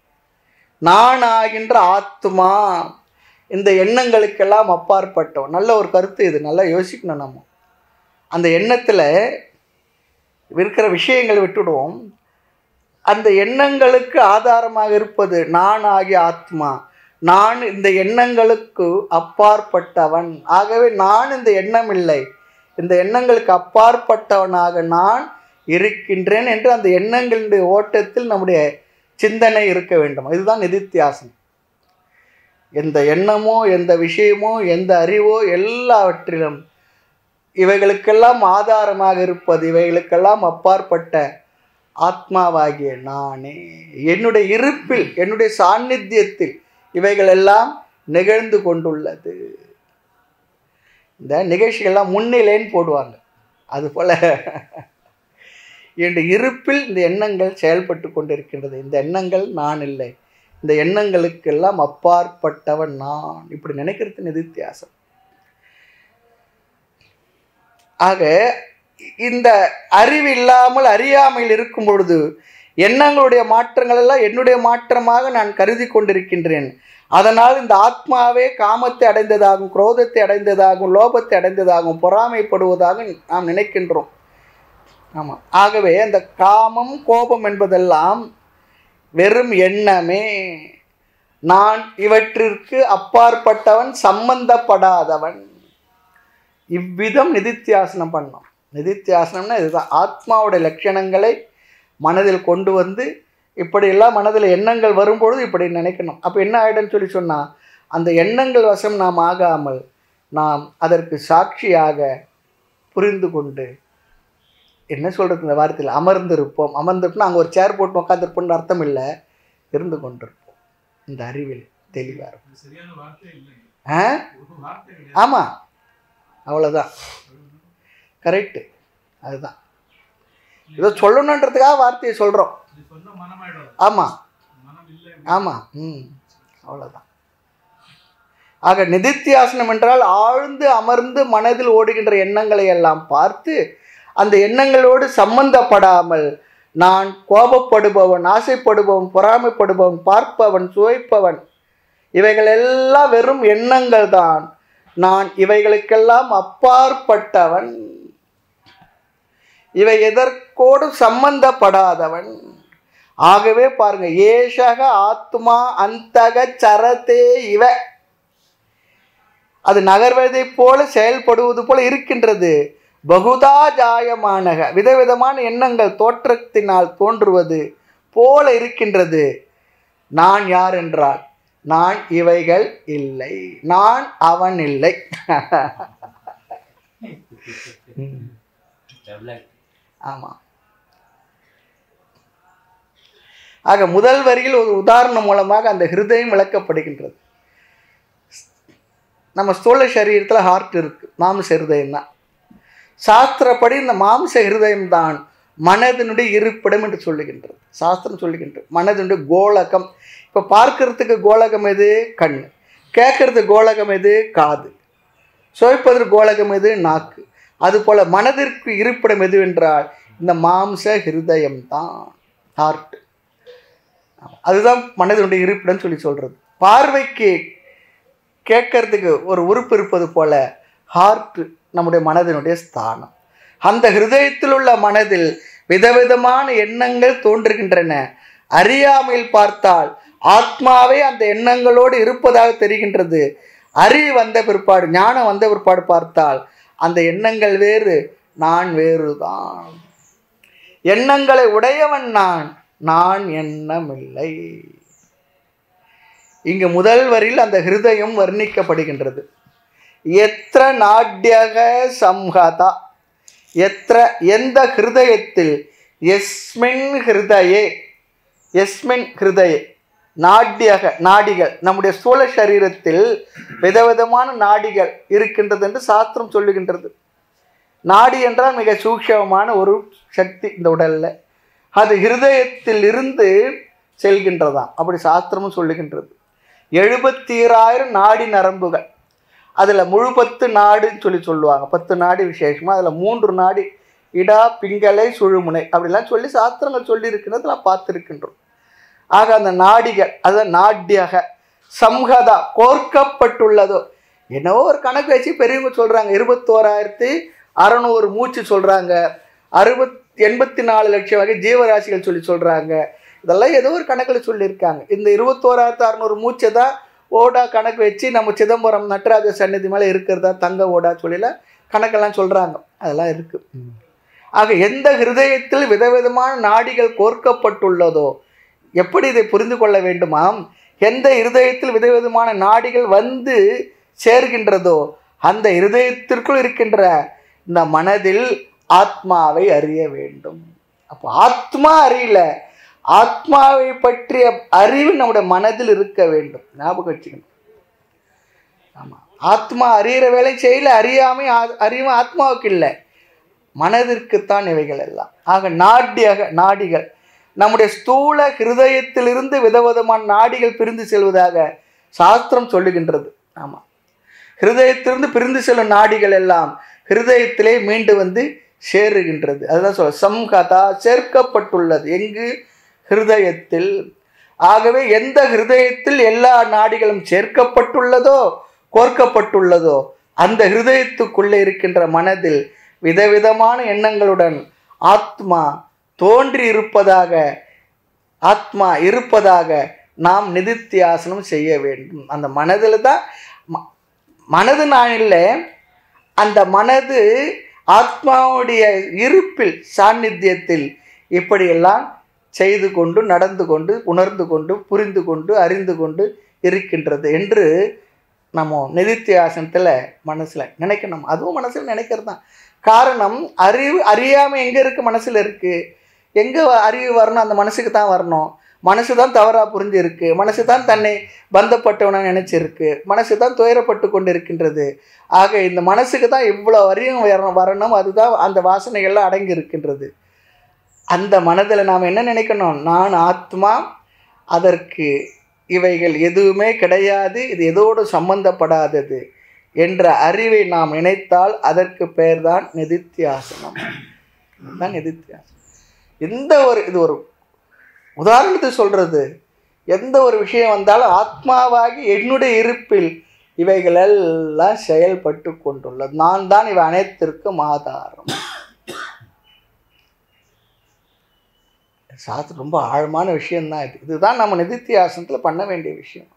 நான் ஆகின்ற ஆத்மா இந்த எண்ணங்களுக்கெல்லாம் அப்பாற்பட்டோம் நல்ல ஒரு கருத்து இது நல்லா யோசிக்கணும் நம்ம அந்த எண்ணத்தில் இருக்கிற விஷயங்களை விட்டுடுவோம் அந்த எண்ணங்களுக்கு ஆதாரமாக இருப்பது நான் ஆகிய ஆத்மா நான் இந்த எண்ணங்களுக்கு அப்பாற்பட்டவன் ஆகவே நான் இந்த எண்ணம் இல்லை இந்த எண்ணங்களுக்கு அப்பாற்பட்டவனாக நான் இருக்கின்றேன் என்று அந்த எண்ணங்களுடைய ஓட்டத்தில் நம்முடைய சிந்தனை இருக்க வேண்டும் இதுதான் நிதித்தியாசனம் எந்த எண்ணமோ எந்த விஷயமோ எந்த அறிவோ எல்லாவற்றிலும் இவைகளுக்கெல்லாம் ஆதாரமாக இருப்பது இவைகளுக்கெல்லாம் அப்பாற்பட்ட ஆத்மாவாகிய நானே என்னுடைய இருப்பில் என்னுடைய சாநித்தியத்தில் இவைகள் எல்லாம் நிகழ்ந்து கொண்டுள்ளது இந்த நிகழ்ச்சிகள்லாம் முன்னிலைன்னு போடுவாங்க அதுபோல் என்னுடைய இருப்பில் இந்த எண்ணங்கள் செயல்பட்டு கொண்டிருக்கின்றது இந்த எண்ணங்கள் நான் இல்லை இந்த எண்ணங்களுக்கெல்லாம் அப்பாற்பட்டவன் நான் இப்படி நினைக்கிறது நிதித்தியாசம் ஆக இந்த அறிவு இல்லாமல் அறியாமையில் இருக்கும் பொழுது எண்ணங்களுடைய மாற்றங்கள் எல்லாம் என்னுடைய மாற்றமாக நான் கருதி கொண்டிருக்கின்றேன் அதனால் இந்த ஆத்மாவே காமத்தை அடைந்ததாகும் குரோதத்தை அடைந்ததாகும் லோபத்தை அடைந்ததாகும் பொறாமைப்படுவதாக நாம் நினைக்கின்றோம் ஆமாம் ஆகவே அந்த காமம் கோபம் என்பதெல்லாம் வெறும் எண்ணமே நான் இவற்றிற்கு அப்பாற்பட்டவன் சம்பந்தப்படாதவன் இவ்விதம் நிதித்தியாசனம் பண்ணோம் நிதித்தியாசனம்னா இதுதான் ஆத்மாவுடைய லட்சணங்களை மனதில் கொண்டு வந்து இப்படியெல்லாம் மனதில் எண்ணங்கள் வரும்பொழுது இப்படி நினைக்கணும் அப்போ என்ன ஆயிடும்னு சொல்லி சொன்னால் அந்த எண்ணங்கள் வசம் நாம் ஆகாமல் நாம் அதற்கு சாட்சியாக புரிந்து கொண்டு என்ன சொல்கிறது இந்த வார்த்தையில் அமர்ந்திருப்போம் அமர்ந்திருப்போம்னா அங்கே ஒரு சேர் போட்டு உட்காந்துருப்போம்னு அர்த்தம் இல்லை இருந்து கொண்டிருப்போம் இந்த அறிவில் தெளிவாக இருக்கும் இது சரியான வார்த்தை இல்லைங்க ஆ ஒரு வார்த்தை கிடையாது ஆமாம் அவ்வளோதான் கரெக்டு அதுதான் ஏதோ சொல்லணுன்றதுக்காக வார்த்தையை சொல்கிறோம் இது சொன்னா மனமாயிடும் ஆமாம் மனம் இல்லை ஆமாம் ம் அவ்வளோதான் ஆக நிதித்தியாசனம் என்றால் ஆழ்ந்து அமர்ந்து மனதில் ஓடுகின்ற எண்ணங்களை எல்லாம் பார்த்து அந்த எண்ணங்களோடு சம்பந்தப்படாமல் நான் கோபப்படுபவன் ஆசைப்படுபவன் பொறாமைப்படுபவன் பார்ப்பவன் சுவைப்பவன் இவைகள் எல்லாம் வெறும் எண்ணங்கள் தான் நான் இவைகளுக்கெல்லாம் அப்பாற்பட்டவன் இவை எதற்கோடும் சம்பந்தப்படாதவன் ஆகவே பாருங்க ஏஷக ஆத்மா அந்தக சரதே இவ அது நகர்வதைப் போல செயல்படுவது போல இருக்கின்றது பகுதா ஜாயமானக விதவிதமான எண்ணங்கள் தோற்றத்தினால் தோன்றுவது போல இருக்கின்றது நான் யார் என்றால் நான் இவைகள் இல்லை நான் அவன் இல்லை ம், Tablet. ஆமாம் ஆக முதல் வரியில் ஒரு உதாரணம் மூலமாக அந்த ஹிருதயம் விளக்கப்படுகின்றது நம்ம ஸ்தூல சரீரத்தில் ஹார்ட் இருக்கு மாம்ச ஹிருதயம் தான் சாஸ்திரப்படி இந்த மாம்ச ஹிருதயம் தான் மனதினுடைய இருப்பிடம் என்று சொல்லுகின்றது சாஸ்திரம் சொல்லுகின்றது மனதினுடைய கோலகம் இப்போ பார்க்கறதுக்கு கோலகம் எது கண் கேட்கறதுக்கு கோலகம் எது காது சுவைப்பதற்கு கோலகம் எது நாக்கு அதுபோல மனதிற்கு இருப்பிடம் எது என்றால் இந்த மாம்ச ஹிருதயம் தான் ஹார்ட் அதுதான் மனதினுடைய இருப்பிடம் சொல்லி சொல்றது பார்வைக்கு கேட்கறதுக்கு ஒரு உறுப்பு இருப்பது போல ஹார்ட் நம்முடைய மனதினுடைய ஸ்தானம் அந்த ஹிருதயத்தில் உள்ள மனதில் விதவிதமான எண்ணங்கள் தோன்றுகின்றன அறியாமையில் பார்த்தால் ஆத்மாவே அந்த எண்ணங்களோடு இருப்பதாக தெரிகின்றது அறிவு வந்த பிற்பாடு ஞானம் வந்த பிற்பாடு பார்த்தால் அந்த எண்ணங்கள் வேறு நான் வேறுதான் எண்ணங்களை உடையவன் நான் நான் எண்ணமில்லை இங்கு முதல் வரியில் அந்த ஹிருதயம் வர்ணிக்கப்படுகின்றது எத்திர நாட்யக சம்ஹதா எத்திர எந்த ஹிருதயத்தில் எஸ்மின் ஹிருதயே எஸ்மின் ஹிருதயே நாட்யக நாடிகள் நம்முடைய ஸ்தூல சரீரத்தில் விதவிதமான நாடிகள் இருக்கின்றது என்று சாஸ்திரம் சொல்லுகின்றது நாடி என்றால் மிக சூக்ஷமமான ஒரு சக்தி இந்த உடல்ல அது ஹிருதயத்தில் இருந்து செல்கின்றதாம் அப்படி சாஸ்திரமும் சொல்லுகின்றது எழுபத்தீராயிரம் நாடி நரம்புகள் அதில் முழு பத்து நாடுன்னு சொல்லி சொல்லுவாங்க பத்து நாடி விசேஷமாக அதில் மூன்று நாடி இடா பிங்களை சுழுமுனை அப்படிலாம் சொல்லி சாஸ்திரங்கள் சொல்லி இருக்கிறது நான் பார்த்துருக்கின்றோம் ஆக அந்த நாடிகள் அது நாட்டியக சம்ஹதா கோர்க்கப்பட்டுள்ளதோ என்னவோ ஒரு கணக்கு வச்சு பெரியவங்க சொல்கிறாங்க இருபத்தோராயிரத்தி அறநூறு மூச்சு சொல்கிறாங்க அறுபத் எண்பத்தி நாலு லட்சம் வகை ஜீவராசிகள் சொல்லி சொல்கிறாங்க இதெல்லாம் ஏதோ ஒரு கணக்கில் சொல்லியிருக்காங்க இந்த இருபத்தோராயிரத்து அறநூறு மூச்சை தான் ஓடா கணக்கு வச்சு நம்ம சிதம்பரம் நடராஜ சந்நிதி மேலே இருக்கிறதா தங்க ஓடா சொல்லில கணக்கெல்லாம் சொல்கிறாங்க அதெல்லாம் இருக்குது ஆக எந்த ஹிருதயத்தில் விதவிதமான நாடிகள் கோர்க்கப்பட்டுள்ளதோ எப்படி இதை புரிந்து கொள்ள வேண்டுமாம் எந்த இருதயத்தில் விதவிதமான நாடிகள் வந்து சேர்கின்றதோ அந்த இருதயத்திற்குள் இருக்கின்ற இந்த மனதில் ஆத்மாவை அறிய வேண்டும் அப்போ ஆத்மா அறியல ஆத்மாவை பற்றிய அறிவு நம்முடைய மனதில் இருக்க வேண்டும் ஞாபகம் வச்சுக்கணும் ஆமாம் ஆத்மா அறியிற வேலை செய்யல அறியாமை ஆ- அறிவு ஆத்மாவுக்கு இல்லை மனதிற்குத்தான் இவைகள் எல்லாம் ஆக நாடியாக நாடிகள் நம்முடைய ஸ்தூல ஹிருதயத்திலிருந்து விதவிதமான நாடிகள் பிரிந்து செல்வதாக சாஸ்திரம் சொல்லுகின்றது ஆமாம் ஹிருதயத்திலிருந்து பிரிந்து செல்லும் நாடிகள் எல்லாம் ஹிருதயத்திலே மீண்டு வந்து சேருகின்றது அதுதான் சொல்ல சம்கதா சேர்க்கப்பட்டுள்ளது எங்கு ஹிருதயத்தில் ஆகவே எந்த ஹிருதயத்தில் எல்லா நாடிகளும் சேர்க்கப்பட்டுள்ளதோ கோர்க்கப்பட்டுள்ளதோ அந்த ஹிருதயத்துக்குள்ளே இருக்கின்ற மனதில் விதவிதமான எண்ணங்களுடன் ஆத்மா தோன்றி இருப்பதாக ஆத்மா இருப்பதாக நாம் நிதித்தியாசனம் செய்ய வேண்டும் அந்த மனதில் தான் ம- மனது நான் இல்லை அந்த மனது ஆத்மாவுடைய இருப்பில் சாநித்தியத்தில் இப்படியெல்லாம் செய்து கொண்டு நடந்து கொண்டு உணர்ந்து கொண்டு புரிந்து கொண்டு அறிந்து கொண்டு இருக்கின்றது என்று நம்ம நிதித்தியாசனத்தில் மனசில் நினைக்கணும் அதுவும் மனசில் நினைக்கிறது தான் காரணம் அறிவு அறியாமல் எங்கே இருக்கு மனசில் இருக்குது எங்கே அறிவு வரணும் அந்த மனசுக்கு தான் வரணும் மனசு தான் தவறாக புரிஞ்சிருக்கு மனசு தான் தன்னை பந்தப்பட்டவன நினைச்சிருக்கு மனசு தான் துயரப்பட்டு கொண்டு இருக்கின்றது ஆக இந்த மனசுக்கு தான் இவ்வளோ வரையும் வரணும் வரணும் அதுதான் அந்த வாசனைகள்லாம் அடங்கி இருக்கின்றது அந்த மனதில் நாம் என்ன நினைக்கணும் நான் ஆத்மா அதற்கு இவைகள் எதுவுமே கிடையாது இது எதோடு சம்பந்தப்படாதது என்ற அறிவை நாம் நினைத்தால் அதற்கு பெயர்தான் நிதித்தியாசனம் தான் நிதித்தியாசனம் எந்த ஒரு இது ஒரு உதாரணத்துக்கு சொல்றது எந்த ஒரு விஷயம் வந்தாலும் ஆத்மாவாகி என்னுடைய இருப்பில் இவைகளெல்லாம் செயல்பட்டு கொண்டுள்ளது நான் தான் இவை அனைத்திற்கும் ஆதாரம் சாஸ்திரம் ரொம்ப ஆழமான விஷயம்தான் இது இதுதான் நம்ம நிதித்தியாசனத்தில் பண்ண வேண்டிய விஷயம்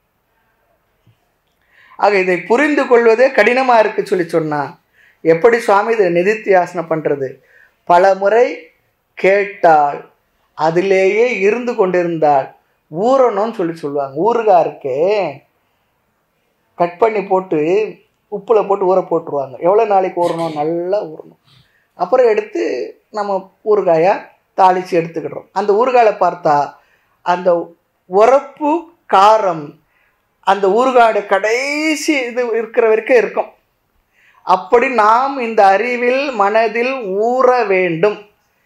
ஆக இதை புரிந்து கொள்வதே கடினமாக இருக்கு சொல்லி சொன்னா எப்படி சுவாமி இதை நிதித்தியாசனம் பண்ணுறது பல முறை கேட்டால் அதிலேயே இருந்து கொண்டிருந்தால் ஊறணும்னு சொல்லி சொல்லுவாங்க ஊறுகாய் இருக்கே கட் பண்ணி போட்டு உப்பில் போட்டு ஊற போட்டுருவாங்க எவ்வளோ நாளைக்கு ஊறணும் நல்லா ஊறணும் அப்புறம் எடுத்து நம்ம ஊறுகாயாக தாளித்து எடுத்துக்கிடுறோம் அந்த ஊறுகாயில் பார்த்தா அந்த உரப்பு காரம் அந்த ஊறுகாடு கடைசி இது இருக்கிற வரைக்கும் இருக்கும் அப்படி நாம் இந்த அறிவில் மனதில் ஊற வேண்டும்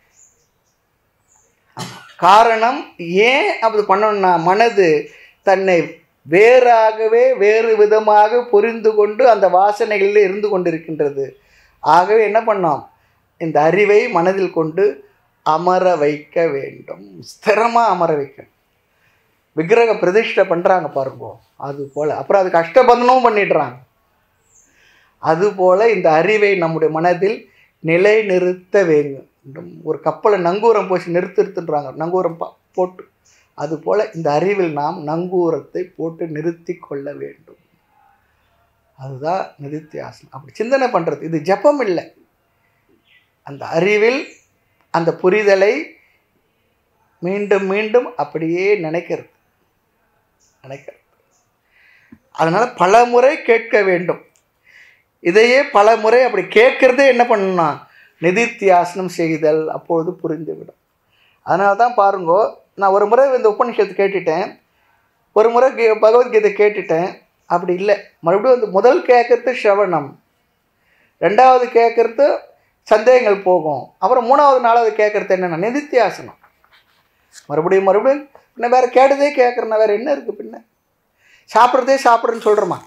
காரணம் ஏன் அப்படி பண்ணணும்னா மனது தன்னை வேறாகவே வேறு விதமாக புரிந்து கொண்டு அந்த வாசனைகளில் இருந்து கொண்டிருக்கின்றது ஆகவே என்ன பண்ணோம் இந்த அறிவை மனதில் கொண்டு அமர வைக்க வேண்டும் ஸ்திரமாக அமர வைக்கணும் விக்கிரக பிரதிஷ்டை பண்ணுறாங்க பாருங்க அது போல் அப்புறம் அதுக்கு அஷ்டபந்தனமும் பண்ணிடுறாங்க அதுபோல் இந்த அறிவை நம்முடைய மனதில் நிலைநிறுத்த வேண்டும் ஒரு கப்பலை நங்கூரம் போச்சு நிறுத்திருத்துன்றாங்க நங்கூரம் பா- போட்டு அதுபோல் இந்த அறிவில் நாம் நங்கூரத்தை போட்டு நிறுத்தி கொள்ள வேண்டும் அதுதான் நிதித்தியாசனம் அப்படி சிந்தனை பண்ணுறது இது ஜெபம் இல்லை அந்த அறிவில் அந்த புரிதலை மீண்டும் மீண்டும் அப்படியே நினைக்கிறது நினைக்கிறது அதனால் பல முறை கேட்க வேண்டும் இதையே பல முறை அப்படி கேட்கறதே என்ன பண்ணணும்னா நிதித்தியாசனம் செய்தல் அப்பொழுது புரிந்துவிடும் அதனால தான் பாருங்கோ நான் ஒரு முறை இந்த உபநிஷத்து கேட்டுட்டேன் ஒரு முறை கீ- பகவத்கீதை கேட்டுட்டேன் அப்படி இல்லை மறுபடியும் வந்து முதல் கேட்கறது ஸ்ரவணம் ரெண்டாவது கேட்கறது சந்தேகங்கள் போகும் அப்புறம் மூணாவது நாலாவது கேட்கறது என்னென்ன நிதித்தியாசனம் மறுபடியும் மறுபடியும் பின்ன வேறு கேட்டதே கேட்குறேன்னா வேறு என்ன இருக்குது பின்ன சாப்பிட்றதே சாப்பிட்றேன்னு சொல்கிறோமா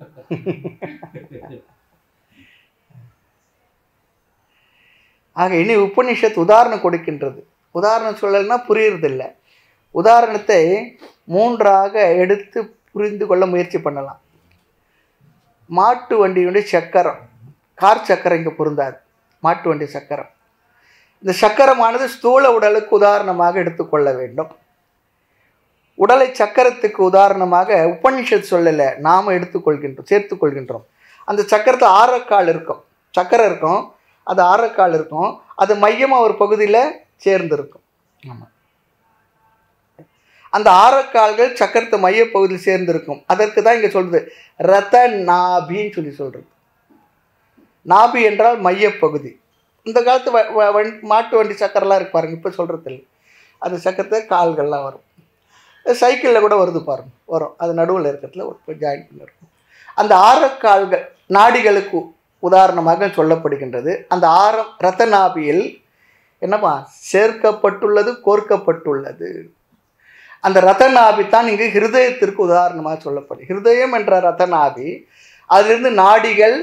ஆக இனி உபநிஷத் உதாரணம் கொடுக்கின்றது உதாரணம் சொல்லலைன்னா புரியறதில்ல உதாரணத்தை மூன்றாக எடுத்து புரிந்து கொள்ள முயற்சி பண்ணலாம் மாட்டு வண்டியுடைய சக்கரம் கார் சக்கரம் இங்கே பொருந்தாது மாட்டு வண்டி சக்கரம் இந்த சக்கரமானது ஸ்தூல உடலுக்கு உதாரணமாக எடுத்துக்கொள்ள வேண்டும் உடலை சக்கரத்துக்கு உதாரணமாக உபனிஷத் சொல்லலை நாம் எடுத்துக்கொள்கின்றோம் சேர்த்துக்கொள்கின்றோம் அந்த சக்கரத்தில் ஆரக்கால் இருக்கும் சக்கரம் இருக்கும் அது ஆரக்கால் இருக்கும் அது மையமாக ஒரு பகுதியில் சேர்ந்திருக்கும் ஆமாம் அந்த ஆரக்கால்கள் சக்கரத்து மைய பகுதியில் சேர்ந்திருக்கும் அதற்கு தான் இங்கே சொல்றது ரத நாபின்னு சொல்லி சொல்கிறது நாபி என்றால் மையப்பகுதி இந்த காலத்து வ- வ- வண்- மாட்டு வண்டி சக்கரெல்லாம் இருக்கு பாருங்க இப்போ சொல்கிறது இல்லை அந்த சக்கரத்தை கால்கள்லாம் வரும் சைக்கிளில் கூட வருது பாருங்க வரும் அது நடுவில் இருக்கிறதுல ஒரு ஜாயின் பண்ணிருக்கும் அந்த ஆரக்கால்கள் நாடிகளுக்கு உதாரணமாக சொல்லப்படுகின்றது அந்த ஆரம் ரத்தநாபியில் என்னப்பா சேர்க்கப்பட்டுள்ளது கோர்க்கப்பட்டுள்ளது அந்த ரத்தநாபி தான் இங்கு ஹிருதயத்திற்கு உதாரணமாக சொல்லப்படும் ஹிருதயம் என்ற ரத்தநாபி அதிலிருந்து நாடிகள்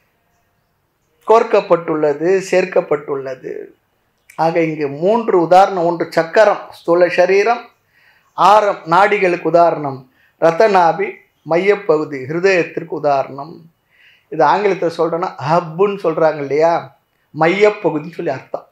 கோர்க்கப்பட்டுள்ளது சேர்க்கப்பட்டுள்ளது ஆக இங்கு மூன்று உதாரணம் ஒன்று சக்கரம் ஸ்தூல சரீரம் ஆரம் நாடிகளுக்கு உதாரணம் ரத்தநாபி மையப்பகுதி ஹிருதயத்திற்கு உதாரணம் இது ஆங்கிலத்தில் சொல்கிறோன்னா ஹப்புன்னு சொல்கிறாங்க இல்லையா மையப்பகுதின்னு சொல்லி அர்த்தம்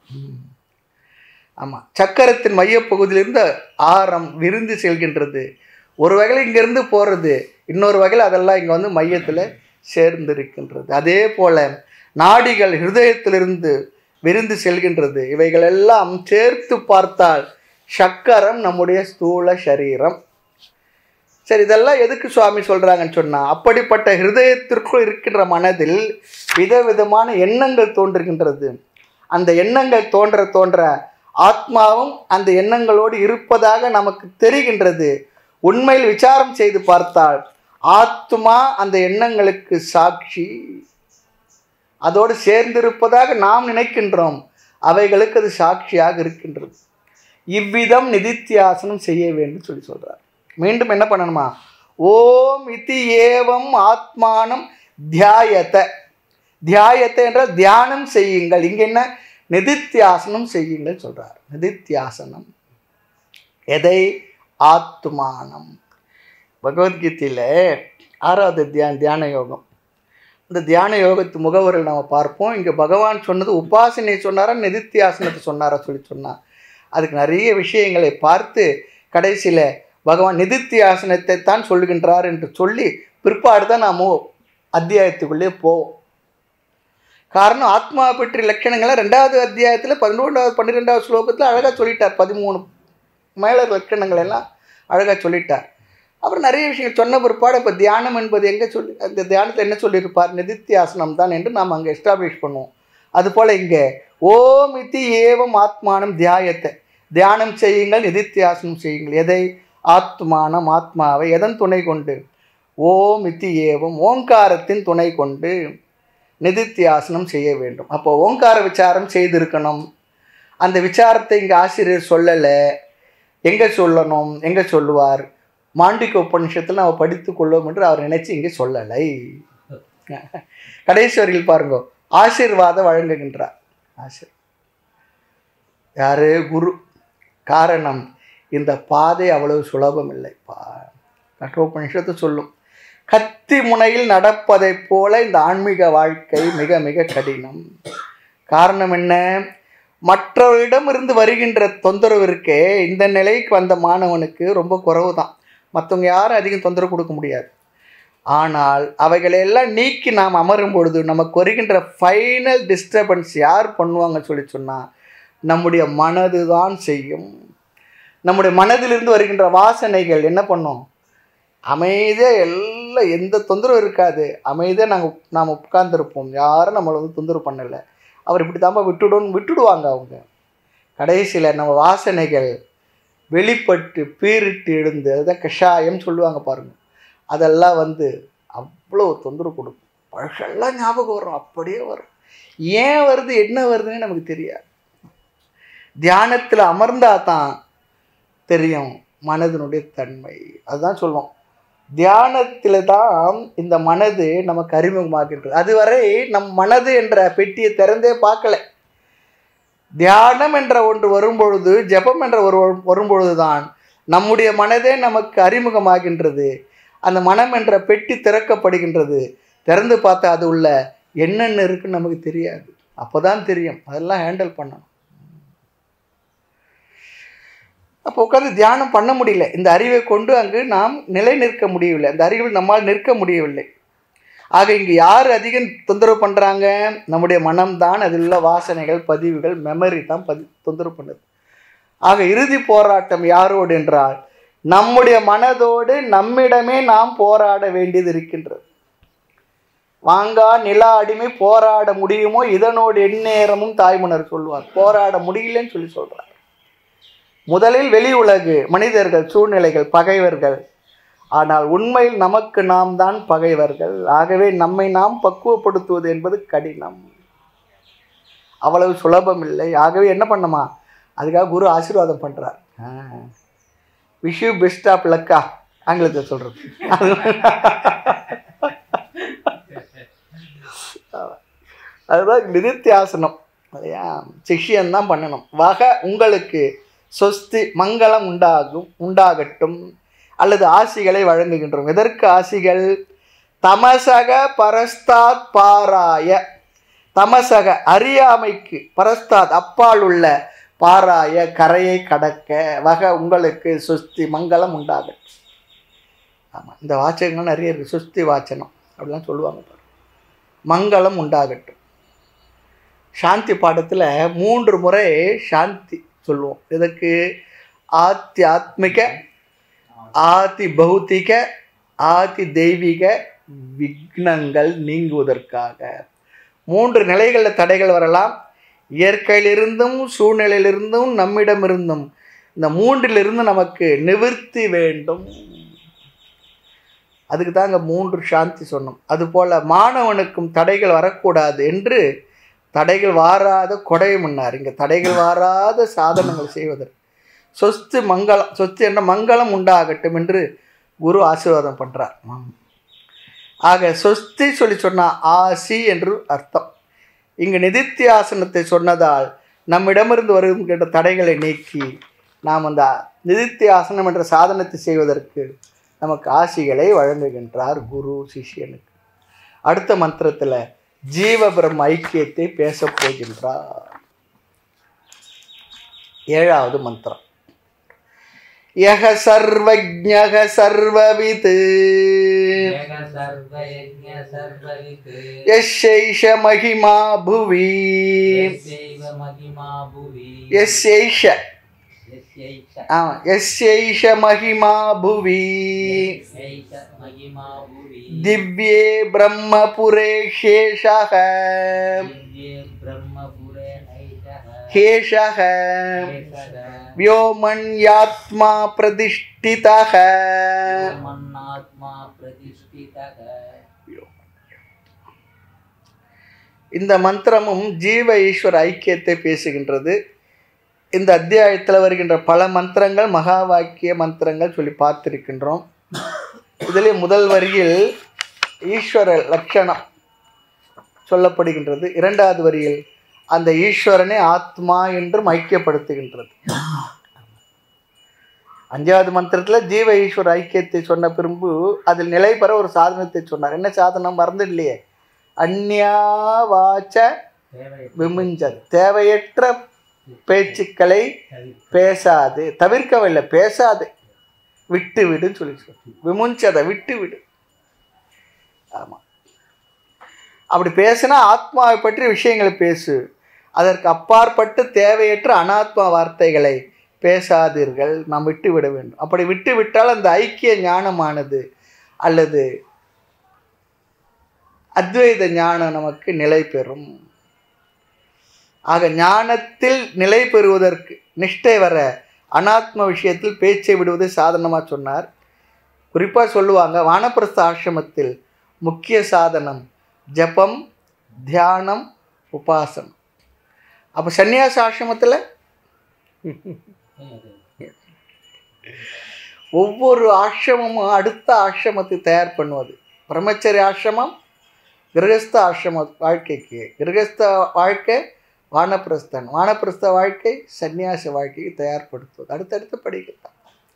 ஆமாம் சக்கரத்தின் மையப்பகுதியிலிருந்து ஆரம் விருந்து செல்கின்றது ஒரு வகையில் இங்கேருந்து போகிறது இன்னொரு வகையில் அதெல்லாம் இங்கே வந்து மையத்தில் சேர்ந்திருக்கின்றது அதே போல் நாடிகள் ஹிருதயத்திலிருந்து விருந்து செல்கின்றது இவைகளெல்லாம் சேர்த்து பார்த்தால் சக்கரம் நம்முடைய ஸ்தூல சரீரம் சரி இதெல்லாம் எதுக்கு சுவாமி சொல்கிறாங்கன்னு சொன்னால் அப்படிப்பட்ட ஹிருதயத்திற்குள் இருக்கின்ற மனதில் விதவிதமான எண்ணங்கள் தோன்றுகின்றது அந்த எண்ணங்கள் தோன்ற தோன்ற ஆத்மாவும் அந்த எண்ணங்களோடு இருப்பதாக நமக்கு தெரிகின்றது உண்மையில் விசாரம் செய்து பார்த்தால் ஆத்மா அந்த எண்ணங்களுக்கு சாட்சி அதோடு சேர்ந்திருப்பதாக நாம் நினைக்கின்றோம் அவைகளுக்கு அது சாட்சியாக இருக்கின்றது இவ்விதம் நிதித்தியாசனம் செய்ய வேண்டும் சொல்லி சொல்றார் மீண்டும் என்ன பண்ணணுமா ஓம் இதி ஏவம் ஆத்மானம் தியாயத்த தியாயத்த என்றால் தியானம் செய்யுங்கள் இங்க என்ன நிதித்தியாசனம் செய்யுங்கள் சொல்றார் நிதித்தியாசனம் எதை ஆத்மானம் பகவத்கீதையில் ஆறாவது தியான தியான யோகம் இந்த தியான யோகத்து முகவரில் நம்ம பார்ப்போம் இங்கே பகவான் சொன்னது உபாசனை சொன்னாரா நிதித்தியாசனத்தை சொன்னாரா சொல்லி சொன்னார் அதுக்கு நிறைய விஷயங்களை பார்த்து கடைசியில் பகவான் நிதித்தியாசனத்தை தான் சொல்லுகின்றார் என்று சொல்லி பிற்பாடு தான் நாம் அத்தியாயத்துக்குள்ளே போவோம் காரணம் ஆத்மா பற்றிய லட்சணங்களை ரெண்டாவது அத்தியாயத்தில் பதினொன்றாவது பன்னிரெண்டாவது ஸ்லோகத்தில் அழகாக சொல்லிட்டார் பதிமூணு மேல லட்சணங்கள் எல்லாம் அழகாக சொல்லிட்டார் அப்புறம் நிறைய விஷயங்கள் சொன்ன பிற்பாடு இப்போ தியானம் என்பது எங்கே சொல்லி அந்த தியானத்தை என்ன சொல்லியிருப்பார் நிதித்தியாசனம் தான் என்று நாம் அங்கே எஸ்டாப்ளிஷ் பண்ணுவோம் அதுபோல் இங்கே ஓம் இத்தி ஏவம் ஆத்மானம் தியாயத்தை தியானம் செய்யுங்கள் நிதித்தியாசனம் செய்யுங்கள் எதை ஆத்மானம் ஆத்மாவை எதன் துணை கொண்டு ஓம் இத்தி ஏவம் ஓங்காரத்தின் துணை கொண்டு நிதித்தியாசனம் செய்ய வேண்டும் அப்போ ஓங்கார விசாரம் செய்திருக்கணும் அந்த விசாரத்தை இங்கே ஆசிரியர் சொல்லலை எங்கே சொல்லணும் எங்கே சொல்லுவார் மாண்டிக்க உபநிஷத்தில் நாம் படித்து கொள்வோம் என்று அவர் நினைச்சு இங்கே சொல்லலை கடைசி வரையில் பாருங்க ஆசீர்வாதம் வழங்குகின்றார் ஆசிர் யாரு குரு காரணம் இந்த பாதை அவ்வளவு சுலபம் இல்லை பா கட்டோபனிஷத்து சொல்லும் கத்தி முனையில் நடப்பதைப் போல இந்த ஆன்மீக வாழ்க்கை மிக மிக கடினம் காரணம் என்ன மற்றவரிடம் இருந்து வருகின்ற தொந்தரவு இருக்கே இந்த நிலைக்கு வந்த மாணவனுக்கு ரொம்ப குறைவு தான் மற்றவங்க யாரும் அதிகம் தொந்தரவு கொடுக்க முடியாது ஆனால் அவைகளெல்லாம் நீக்கி நாம் அமரும் பொழுது நமக்கு வருகின்ற ஃபைனல் டிஸ்டர்பன்ஸ் யார் பண்ணுவாங்க சொல்லி சொன்னால் நம்முடைய மனது தான் செய்யும் நம்முடைய மனதிலிருந்து வருகின்ற வாசனைகள் என்ன பண்ணும் அமைதியாக எல்லாம் எந்த தொந்தரவும் இருக்காது அமைதியாக நாங்கள் நாம் உட்கார்ந்துருப்போம் யாரும் நம்மளை வந்து தொந்தரவு பண்ணலை அவர் இப்படி தாம்மா விட்டுடும் விட்டுடுவாங்க அவங்க கடைசியில் நம்ம வாசனைகள் வெளிப்பட்டு பீரிட்டு எழுந்து அதுதான் கஷாயம் சொல்லுவாங்க பாருங்க அதெல்லாம் வந்து அவ்வளோ தொந்தரவு கொடுக்கும் பழசெல்லாம் ஞாபகம் வரும் அப்படியே வரும் ஏன் வருது என்ன வருதுன்னு நமக்கு தெரியாது தியானத்தில் அமர்ந்தா தான் தெரியும் மனதினுடைய தன்மை அதுதான் சொல்லுவோம் தியானத்தில் தான் இந்த மனது நமக்கு அறிமுகமாகின்றது அதுவரை நம் மனது என்ற பெட்டியை திறந்தே பார்க்கல தியானம் என்ற ஒன்று வரும்பொழுது ஜெபம் என்ற ஒரு வரும்பொழுது தான் நம்முடைய மனதே நமக்கு அறிமுகமாகின்றது அந்த மனம் என்ற பெட்டி திறக்கப்படுகின்றது திறந்து பார்த்தா அது உள்ள என்னென்ன இருக்குன்னு நமக்கு தெரியாது அப்போ தான் தெரியும் அதெல்லாம் ஹேண்டில் பண்ணணும் அப்போ உட்காந்து தியானம் பண்ண முடியல இந்த அறிவை கொண்டு அங்கு நாம் நிலை நிற்க முடியவில்லை அந்த அறிவில் நம்மால் நிற்க முடியவில்லை ஆக இங்கு யார் அதிகம் தொந்தரவு பண்ணுறாங்க நம்முடைய மனம்தான் அதில் உள்ள வாசனைகள் பதிவுகள் மெமரி தான் பதி தொந்தரவு பண்ணுது ஆக இறுதி போராட்டம் யாரோடு என்றால் நம்முடைய மனதோடு நம்மிடமே நாம் போராட வேண்டியது இருக்கின்றது வாங்கா நிலா அடிமை போராட முடியுமோ இதனோடு எந்நேரமும் தாய்மனர் சொல்லுவார் போராட முடியலன்னு சொல்லி சொல்றார் முதலில் வெளி உலகு மனிதர்கள் சூழ்நிலைகள் பகைவர்கள் ஆனால் உண்மையில் நமக்கு நாம் தான் பகைவர்கள் ஆகவே நம்மை நாம் பக்குவப்படுத்துவது என்பது கடினம் அவ்வளவு சுலபம் இல்லை ஆகவே என்ன பண்ணமா அதுக்காக குரு ஆசீர்வாதம் பண்ணுறார் விஷ் யூ பெஸ்ட் ஆஃப் லக்கா ஆங்கிலத்தை சொல்கிறது அதுதான் நிதித்தியாசனம் இல்லையா சிஷ்யன் தான் பண்ணணும் வகை உங்களுக்கு சொஸ்தி மங்களம் உண்டாகும் உண்டாகட்டும் அல்லது ஆசிகளை வழங்குகின்றோம் எதற்கு ஆசிகள் தமசக பரஸ்தாத் பாராய தமசக அறியாமைக்கு பரஸ்தாத் அப்பால் உள்ள பாராய கரையை கடக்க வகை உங்களுக்கு சுஸ்தி மங்களம் உண்டாகட்டும் ஆமாம் இந்த வாச்சகங்கள் நிறைய இருக்குது சுஸ்தி வாச்சனம் அப்படிலாம் சொல்லுவாங்க பாரு மங்களம் உண்டாகட்டும் சாந்தி பாடத்தில் மூன்று முறை சாந்தி சொல்லுவோம் இதற்கு ஆத்தியாத்மிக ஆதி பௌத்திக ஆதி தெய்வீக விக்னங்கள் நீங்குவதற்காக மூன்று நிலைகளில் தடைகள் வரலாம் இயற்கையிலிருந்தும் சூழ்நிலையிலிருந்தும் நம்மிடமிருந்தும் இந்த மூன்றிலிருந்து நமக்கு நிவர்த்தி வேண்டும் அதுக்கு தாங்க மூன்று சாந்தி சொன்னோம் அதுபோல் மாணவனுக்கும் தடைகள் வரக்கூடாது என்று தடைகள் வாராத கொடை முன்னார் இங்கே தடைகள் வாராத சாதனங்கள் செய்வதற்கு சொத்து மங்களம் சொத்து என்ற மங்களம் உண்டாகட்டும் என்று குரு ஆசீர்வாதம் பண்ணுறார் ஆக சொஸ்தி சொல்லி சொன்னால் ஆசி என்று அர்த்தம் இங்கு நிதித்தியாசனத்தை சொன்னதால் நம்மிடமிருந்து வருகின்ற தடைகளை நீக்கி நாம் அந்த நிதித்தியாசனம் என்ற சாதனத்தை செய்வதற்கு நமக்கு ஆசிகளை வழங்குகின்றார் குரு சிஷ்யனுக்கு அடுத்த மந்திரத்தில் ஜீவபிரம் ஐக்கியத்தை பேசப் போகின்றார் ஏழாவது மந்திரம் யக சர்வஜக சர்வவித் ஏக சர்வயஜ்ஞ சர்வவித் யஷைஷ மகிமா புவி யஸ்யைவ மகிமா புவி யஷைஷ यस्यैष ஆமாம் எஸ்யைஷ மகிமா புவி यस्यैष महिमा भुवि திவ்யே பிரம்மபுரே சேஷக दिव्ये ब्रह्मपुरे नैषः கேஷக शेषः व्योमन्यात्मा प्रतिष्ठितः ब्रह्मन्नात्मा प्रतिष्ठितः இந்த மந்திரமும் ஜீவ ஈஸ்வர ஐக்கியத்தை பேசுகின்றது இந்த அத்தியாயத்தில் வருகின்ற பல மந்திரங்கள் மகா வாக்கிய மந்திரங்கள் சொல்லி பார்த்திருக்கின்றோம் இதிலே முதல் வரியில் ஈஸ்வர லட்சணம் சொல்லப்படுகின்றது இரண்டாவது வரியில் அந்த ஈஸ்வரனை ஆத்மா என்றும் ஐக்கியப்படுத்துகின்றது அஞ்சாவது மந்திரத்தில் ஜீவ ஈஸ்வர ஐக்கியத்தை சொன்ன பின்பு அதில் நிலை பெற ஒரு சாதனத்தை சொன்னார் என்ன சாதனம் மறந்து இல்லையே அந்நியாவாச்ச தேவை விமிஞ்சது தேவையற்ற பேச்சுக்களை தவி- பேசாது தவிர்க்கவில்லை பேசாது விட்டு விடுன்னு சொல்லி சொல்லு விமுஞ்சதை விட்டு விடு ஆமாம் அப்படி பேசினா ஆத்மாவை பற்றி விஷயங்களை பேசு அதற்கு அப்பாற்பட்டு தேவையற்ற அனாத்மா வார்த்தைகளை பேசாதீர்கள் நாம் விட்டு விட வேண்டும் அப்படி விட்டு விட்டால் அந்த ஐக்கிய ஞானமானது அல்லது அத்வைத ஞானம் நமக்கு நிலை பெறும் ஆக ஞானத்தில் நிலை பெறுவதற்கு நிஷ்டை வர அனாத்ம விஷயத்தில் பேச்சை விடுவதை சாதனமாக சொன்னார் குறிப்பாக சொல்லுவாங்க வானப்பிரஸ்த ஆசிரமத்தில் முக்கிய சாதனம் ஜபம் தியானம் உபாசனம் அப்போ சந்நியாச ஆசிரமத்தில் ஒவ்வொரு ஆசிரமமும் அடுத்த ஆசிரமத்தை தயார் பண்ணுவது பிரம்மச்சரி ஆசிரமம் கிரகஸ்த ஆசிரம வாழ்க்கைக்கு கிரகஸ்த வாழ்க்கை வானப்பிரஸ்தன் வானப்பிரஸ்த வாழ்க்கை சந்நியாச வாழ்க்கைக்கு தயார்படுத்துவது அடுத்தடுத்து படிக்கத்தான்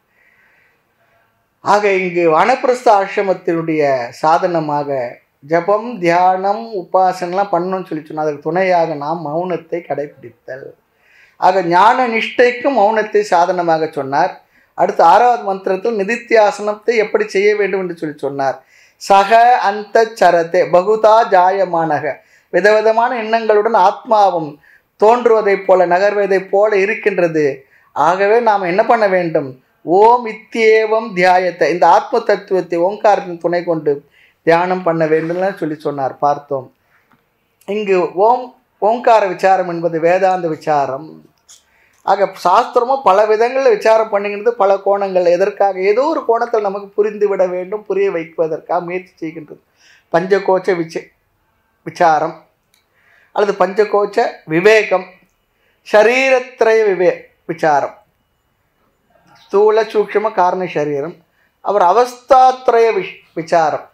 ஆக இங்கு வானப்பிரஸ்த ஆசிரமத்தினுடைய சாதனமாக ஜபம் தியானம் உபாசனெலாம் பண்ணணும்னு சொல்லி சொன்னால் அதற்கு துணையாக நாம் மௌனத்தை கடைபிடித்தல் ஆக ஞான நிஷ்டைக்கும் மௌனத்தை சாதனமாக சொன்னார் அடுத்து ஆறாவது மந்திரத்தில் நிதித்தியாசனத்தை எப்படி செய்ய வேண்டும் என்று சொல்லி சொன்னார் சக அந்த சரத்தை பகுதா ஜாயமானக விதவிதமான எண்ணங்களுடன் ஆத்மாவும் தோன்றுவதைப் போல நகர்வதைப் போல இருக்கின்றது ஆகவே நாம் என்ன பண்ண வேண்டும் ஓம் இத்தியேவம் தியாயத்தை இந்த ஆத்ம தத்துவத்தை ஓங்காரத்தின் துணை கொண்டு தியானம் பண்ண வேண்டும்னு சொல்லி சொன்னார் பார்த்தோம் இங்கு ஓம் ஓங்கார விசாரம் என்பது வேதாந்த விசாரம் ஆக சாஸ்திரமும் பல விதங்களில் விசாரம் பண்ணுகிறது பல கோணங்கள் எதற்காக ஏதோ ஒரு கோணத்தில் நமக்கு புரிந்து விட வேண்டும் புரிய வைப்பதற்காக முயற்சி செய்கின்றது பஞ்சகோச்ச விச்ச விசாரம் அல்லது பஞ்சகோச்ச விவேகம் ஷரீரத்திரய விவே விசாரம் ஸ்தூல சூக்ஷ்ம காரண சரீரம் அவர் அவஸ்தாத்ரய விஷ் விசாரம்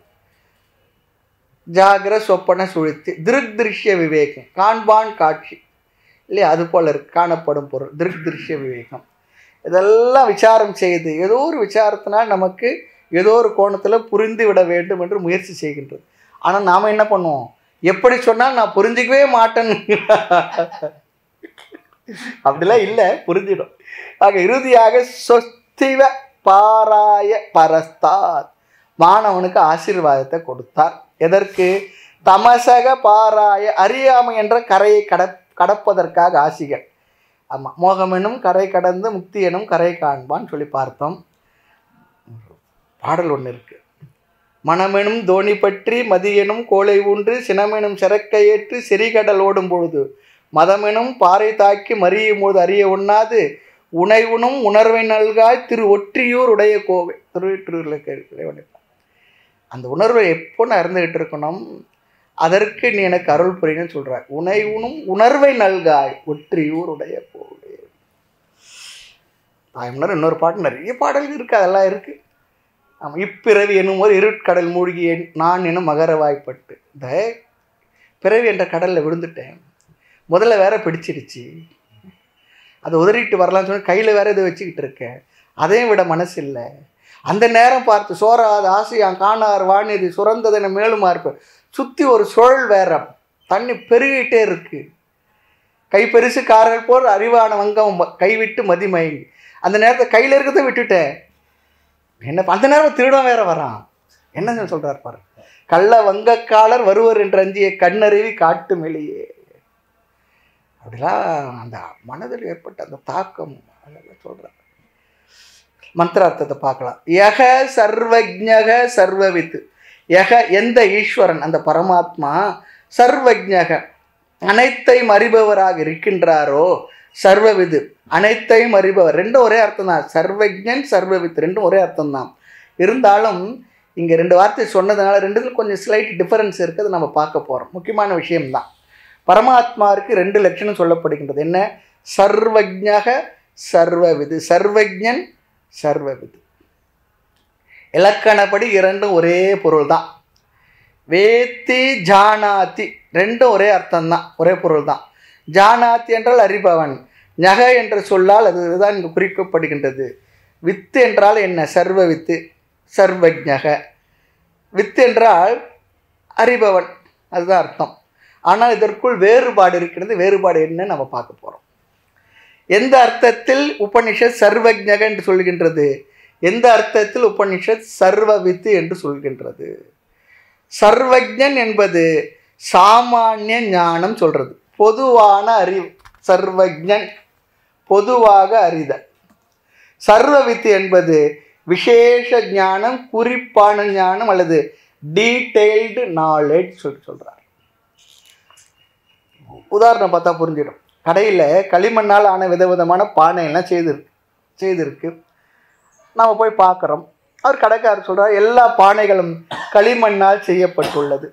ஜாகிர சொப்பன சுழித்து திருக் திருஷ்ய விவேகம் காண்பான் காட்சி இல்லையா அது போல இருக்கு காணப்படும் பொருள் திருக் திருஷ்ய விவேகம் இதெல்லாம் விசாரம் செய்து ஏதோ ஒரு விசாரத்தினால் நமக்கு ஏதோ ஒரு கோணத்தில் புரிந்து விட வேண்டும் என்று முயற்சி செய்கின்றது ஆனால் நாம் என்ன பண்ணுவோம் எப்படி சொன்னால் நான் புரிஞ்சிக்கவே மாட்டேன்னு அப்படிலாம் இல்லை புரிஞ்சிடும் ஆக இறுதியாக சொஸ்திவ பாராய பரஸ்தாத் மாணவனுக்கு ஆசீர்வாதத்தை கொடுத்தார் எதற்கு தமசக பாராய அறியாமை என்ற கரையை கட கடப்பதற்காக ஆசிகள் ஆமாம் மோகம் எனும் கரை கடந்து முக்தி எனும் கரை காண்பான்னு சொல்லி பார்த்தோம் பாடல் ஒன்று இருக்கு மனமெனும் தோணி பற்றி மதியெனும் கோலை ஊன்று சினமெனும் சிறக்கை ஏற்று செறிகடல் ஓடும் பொழுது மதமெனும் பாறை தாக்கி மறியும் போது அறிய உண்ணாது உணைவுனும் உணர்வை நல்காய் திரு ஒற்றியூர் உடைய கோவை திருவற்றியூரில் அந்த உணர்வை எப்போ நான் இருந்துகிட்டு இருக்கணும் அதற்கு நீ எனக்கு அருள் புரியணும்னு சொல்ற உணைவுனும் உணர்வை நல்காய் ஒற்றியூர் உடைய கோவை தாய்மலர் இன்னொரு பாட்டு நிறைய பாடல்கள் இருக்கு அதெல்லாம் இருக்கு ஆமாம் இப்பிறவி என்னும் ஒரு இருட்கடல் மூழ்கி என் நான் எனும் மகர வாய்ப்பட்டு இந்த பிறவி என்ற கடலில் விழுந்துட்டேன் முதல்ல வேற பிடிச்சிடுச்சு அதை உதறிட்டு வரலாம்னு சொல்லி கையில் வேற இதை வச்சுக்கிட்டு இருக்கேன் அதையும் விட மனசு இல்லை அந்த நேரம் பார்த்து சோறாது ஆசையான் காணார் வாணிதி சுரந்ததென மேலும் பார்ப்பேன் சுற்றி ஒரு சுழல் வேற தண்ணி பெருகிட்டே இருக்கு கை பெருசு காரல் போல் அறிவான வங்கம் ம- கைவிட்டு மதிமயங்கி அந்த நேரத்தை கையில் இருக்கிறத விட்டுட்டேன் என்ன அந்த நேரம் திருடம் வேற வரான் என்ன சொல்றாரு பாரு கள்ள வங்கக்காலர் வருவர் என்று அஞ்சிய கண்ணருவி காட்டு மெளியே அப்படிலாம் அந்த மனதில் ஏற்பட்ட அந்த தாக்கம் அதெல்லாம் சொல்கிறார் மந்திரார்த்தத்தை பார்க்கலாம் யக சர்வஜக சர்வவித்து யக எந்த ஈஸ்வரன் அந்த பரமாத்மா சர்வஜக அனைத்தையும் அறிபவராக இருக்கின்றாரோ சர்வவிது அனைத்தையும் அறிபவர் ரெண்டும் ஒரே அர்த்தம் தான் சர்வஜன் சர்வவித் ரெண்டும் ஒரே அர்த்தம் தான் இருந்தாலும் இங்கே ரெண்டு வார்த்தை சொன்னதுனால ரெண்டுத்துல கொஞ்சம் ஸ்லைட் டிஃபரன்ஸ் இருக்குது நம்ம பார்க்க போகிறோம் முக்கியமான விஷயம்தான் பரமாத்மாவுக்கு ரெண்டு லட்சணம் சொல்லப்படுகின்றது என்ன சர்வஜக சர்வவிது சர்வஜன் சர்வவிது இலக்கணப்படி இரண்டும் ஒரே பொருள் தான் வேத்தி ஜானாதி ரெண்டும் ஒரே அர்த்தம்தான் ஒரே பொருள் தான் ஜானாதி என்றால் அறிபவன் ஞக என்ற சொல்லால் அதுதான் இங்கு குறிக்கப்படுகின்றது வித்து என்றால் என்ன சர்வ வித்து சர்வஜக வித்து என்றால் அறிபவன் அதுதான் அர்த்தம் ஆனால் இதற்குள் வேறுபாடு இருக்கிறது வேறுபாடு என்னன்னு நம்ம பார்க்க போகிறோம் எந்த அர்த்தத்தில் உபனிஷத் சர்வஜக என்று சொல்கின்றது எந்த அர்த்தத்தில் உபனிஷத் சர்வவித்து என்று சொல்கின்றது சர்வஜன் என்பது சாமானிய ஞானம் சொல்றது பொதுவான அறிவு சர்வஜன் பொதுவாக அறிதல் சர்வவித்து என்பது விசேஷ ஞானம் குறிப்பான ஞானம் அல்லது டீட்டெயில்டு நாலேஜ் சொல்லி சொல்றார் உதாரணம் பார்த்தா புரிஞ்சிடும் கடையில் களிமண்ணால் ஆன விதவிதமான பானை எல்லாம் செய்திருக்கு செய்திருக்கு நாம் போய் பார்க்குறோம் அவர் கடைக்காரர் சொல்றார் எல்லா பானைகளும் களிமண்ணால் செய்யப்பட்டுள்ளது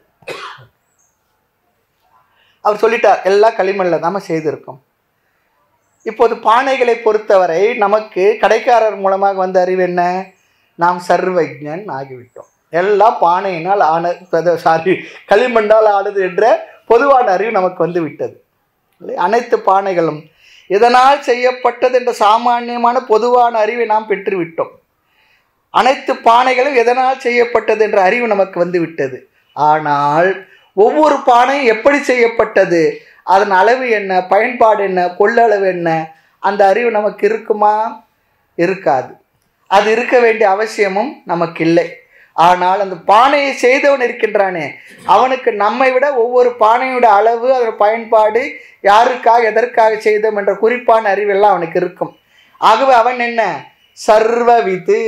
அவர் சொல்லிட்டார் எல்லா களிமண்ணில் தாம செய்திருக்கோம் இப்போது பானைகளை பொறுத்தவரை நமக்கு கடைக்காரர் மூலமாக வந்த அறிவு என்ன நாம் சர்வஜன் ஆகிவிட்டோம் எல்லாம் பானையினால் ஆன சாரி களிமண்ணால் ஆனது என்ற பொதுவான அறிவு நமக்கு வந்து விட்டது இல்லை? அனைத்து பானைகளும் இதனால் செய்யப்பட்டது என்ற சாமானியமான பொதுவான அறிவை நாம் பெற்றுவிட்டோம் அனைத்து பானைகளும் எதனால் செய்யப்பட்டது என்ற அறிவு நமக்கு வந்து விட்டது ஆனால் ஒவ்வொரு பானையும் எப்படி செய்யப்பட்டது அதன் அளவு என்ன பயன்பாடு என்ன கொள்ளளவு என்ன அந்த அறிவு நமக்கு இருக்குமா இருக்காது அது இருக்க வேண்டிய அவசியமும் நமக்கு இல்லை ஆனால் அந்த பானையை செய்தவன் இருக்கின்றானே அவனுக்கு நம்மை விட ஒவ்வொரு பானையோட அளவு அதன் பயன்பாடு யாருக்காக எதற்காக செய்தோம் என்ற குறிப்பான அறிவெல்லாம் அவனுக்கு இருக்கும் ஆகவே அவன் என்ன சர்வவித்து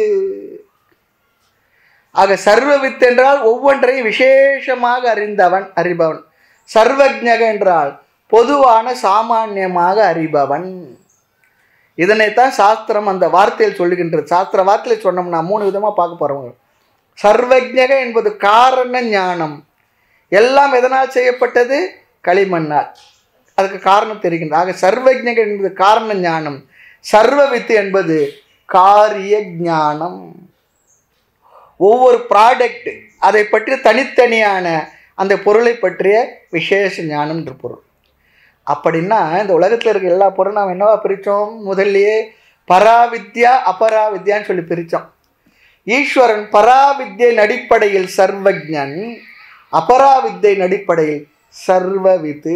ஆக சர்வவித் என்றால் ஒவ்வொன்றையும் விசேஷமாக அறிந்தவன் அறிபவன் சர்வஜக என்றால் பொதுவான சாமானியமாக அறிபவன் இதனைத்தான் சாஸ்திரம் அந்த வார்த்தையில் சொல்லுகின்றது சாஸ்திர வார்த்தையில் சொன்னோம்னா மூணு விதமாக பார்க்க போகிறவங்க சர்வஜக என்பது காரண ஞானம் எல்லாம் எதனால் செய்யப்பட்டது களிமண்ணால் அதுக்கு காரணம் தெரிகின்றது ஆக சர்வஜக என்பது காரண ஞானம் சர்வவித்து என்பது காரிய ஞானம் ஒவ்வொரு ப்ராடக்ட் அதை பற்றி தனித்தனியான அந்த பொருளை பற்றிய விசேஷ ஞானம் என்று பொருள் அப்படின்னா இந்த உலகத்தில் இருக்க எல்லா பொருளும் நாம் என்னவா பிரித்தோம் முதல்லயே பராவித்யா அபராவித்யான்னு சொல்லி பிரித்தோம் ஈஸ்வரன் பராவித்யின் அடிப்படையில் சர்வஜன் அபராவித்தியின் அடிப்படையில் சர்வவித்து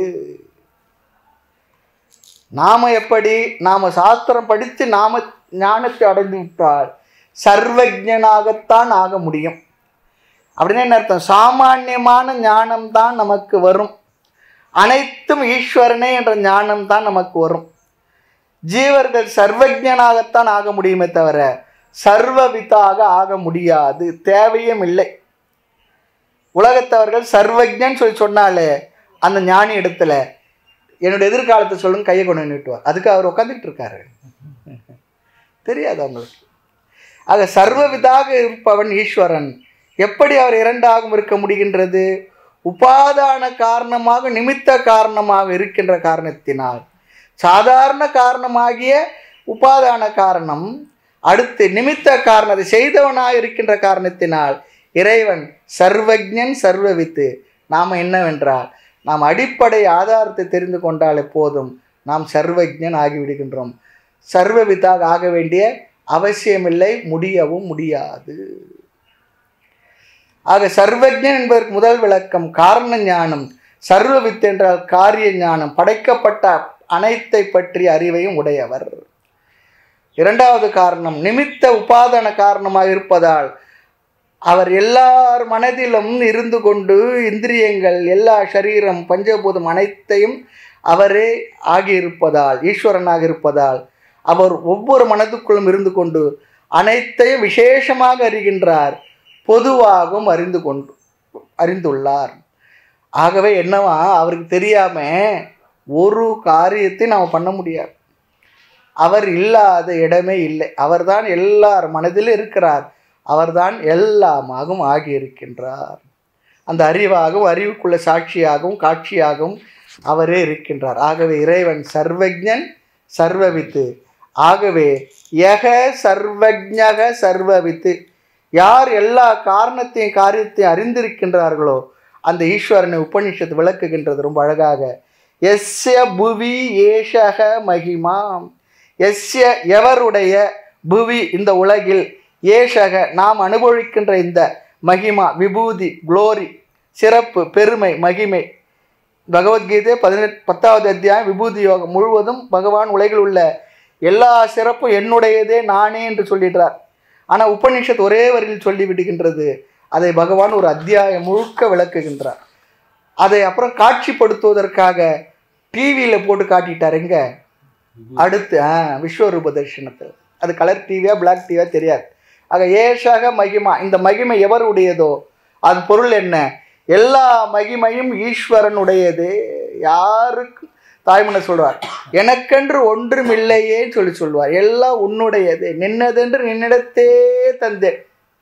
நாம எப்படி நாம சாஸ்திரம் படித்து நாம ஞானத்தை அடைந்து விட்டால் சர்வஜனாகத்தான் ஆக முடியும் அப்படின்னு என்ன அர்த்தம் சாமானியமான ஞானம் தான் நமக்கு வரும் அனைத்தும் ஈஸ்வரனே என்ற ஞானம் தான் நமக்கு வரும் ஜீவர்கள் சர்வஜனாகத்தான் ஆக முடியுமே தவிர சர்வவித்தாக ஆக முடியாது தேவையும் இல்லை உலகத்தவர்கள் சர்வஜன் சொல்லி சொன்னாலே அந்த ஞானி இடத்துல என்னோட எதிர்காலத்தை சொல்லுங்க கையை கொண்டு நிட்டுவார் அதுக்கு அவர் உட்காந்துட்டு இருக்காரு தெரியாது அவங்களுக்கு ஆக சர்வவிதாக இருப்பவன் ஈஸ்வரன் எப்படி அவர் இரண்டாகவும் இருக்க முடிகின்றது உபாதான காரணமாக நிமித்த காரணமாக இருக்கின்ற காரணத்தினால் சாதாரண காரணமாகிய உபாதான காரணம் அடுத்து நிமித்த காரணத்தை செய்தவனாக இருக்கின்ற காரணத்தினால் இறைவன் சர்வஜன் சர்வவித்து நாம் என்னவென்றால் நாம் அடிப்படை ஆதாரத்தை தெரிந்து கொண்டாலே போதும் நாம் சர்வஜன் ஆகிவிடுகின்றோம் சர்வவித்தாக ஆக வேண்டிய அவசியமில்லை முடியவும் முடியாது ஆக சர்வஜன் என்பதற்கு முதல் விளக்கம் காரண ஞானம் சர்வவித் என்றால் காரிய ஞானம் படைக்கப்பட்ட அனைத்தை பற்றிய அறிவையும் உடையவர் இரண்டாவது காரணம் நிமித்த உபாதான காரணமாக இருப்பதால் அவர் எல்லார் மனதிலும் இருந்து கொண்டு இந்திரியங்கள் எல்லா சரீரம் பஞ்சபூதம் அனைத்தையும் அவரே ஆகியிருப்பதால் ஈஸ்வரனாக இருப்பதால் அவர் ஒவ்வொரு மனதுக்குள்ளும் இருந்து கொண்டு அனைத்தையும் விசேஷமாக அறிகின்றார் பொதுவாகவும் அறிந்து கொண்டு அறிந்துள்ளார் ஆகவே என்னவா அவருக்கு தெரியாம ஒரு காரியத்தை நாம் பண்ண முடியாது அவர் இல்லாத இடமே இல்லை அவர்தான் எல்லார் மனதிலும் இருக்கிறார் அவர்தான் எல்லாமாகவும் ஆகியிருக்கின்றார் அந்த அறிவாகவும் அறிவுக்குள்ள சாட்சியாகவும் காட்சியாகவும் அவரே இருக்கின்றார் ஆகவே இறைவன் சர்வஜன் சர்வவித்து ஆகவே யக சர்வஜக சர்வவித்து யார் எல்லா காரணத்தையும் காரியத்தையும் அறிந்திருக்கின்றார்களோ அந்த ஈஸ்வரனை உபனிஷத்து விளக்குகின்றது ரொம்ப அழகாக எஸ்ய புவி ஏஷக மகிமா எஸ்ய எவருடைய புவி இந்த உலகில் ஏஷக நாம் அனுபவிக்கின்ற இந்த மகிமா விபூதி குளோரி சிறப்பு பெருமை மகிமை பகவத்கீதை பதினெட்டு பத்தாவது அத்தியாயம் விபூதி யோகம் முழுவதும் பகவான் உலகில் உள்ள எல்லா சிறப்பும் என்னுடையதே நானே என்று சொல்லிடுறார் ஆனால் உபனிஷத் ஒரே வரியில் சொல்லி விடுகின்றது அதை பகவான் ஒரு அத்தியாயம் முழுக்க விளக்குகின்றார் அதை அப்புறம் காட்சிப்படுத்துவதற்காக டிவியில் போட்டு காட்டிட்டார் எங்க அடுத்து ஆ விஸ்வரூப தரிசனத்தில் அது கலர் டிவியா பிளாக் டிவியா தெரியாது ஆக ஏஷாக மகிமா இந்த மகிமை எவருடையதோ அது பொருள் என்ன எல்லா மகிமையும் ஈஸ்வரனுடையது யாருக்கு தாய்மனை சொல்வார் எனக்கென்று ஒன்றும் இல்லையே சொல்லி சொல்வார் எல்லாம் உன்னுடையது நின்னதென்று நின்னிடத்தே தந்தேன்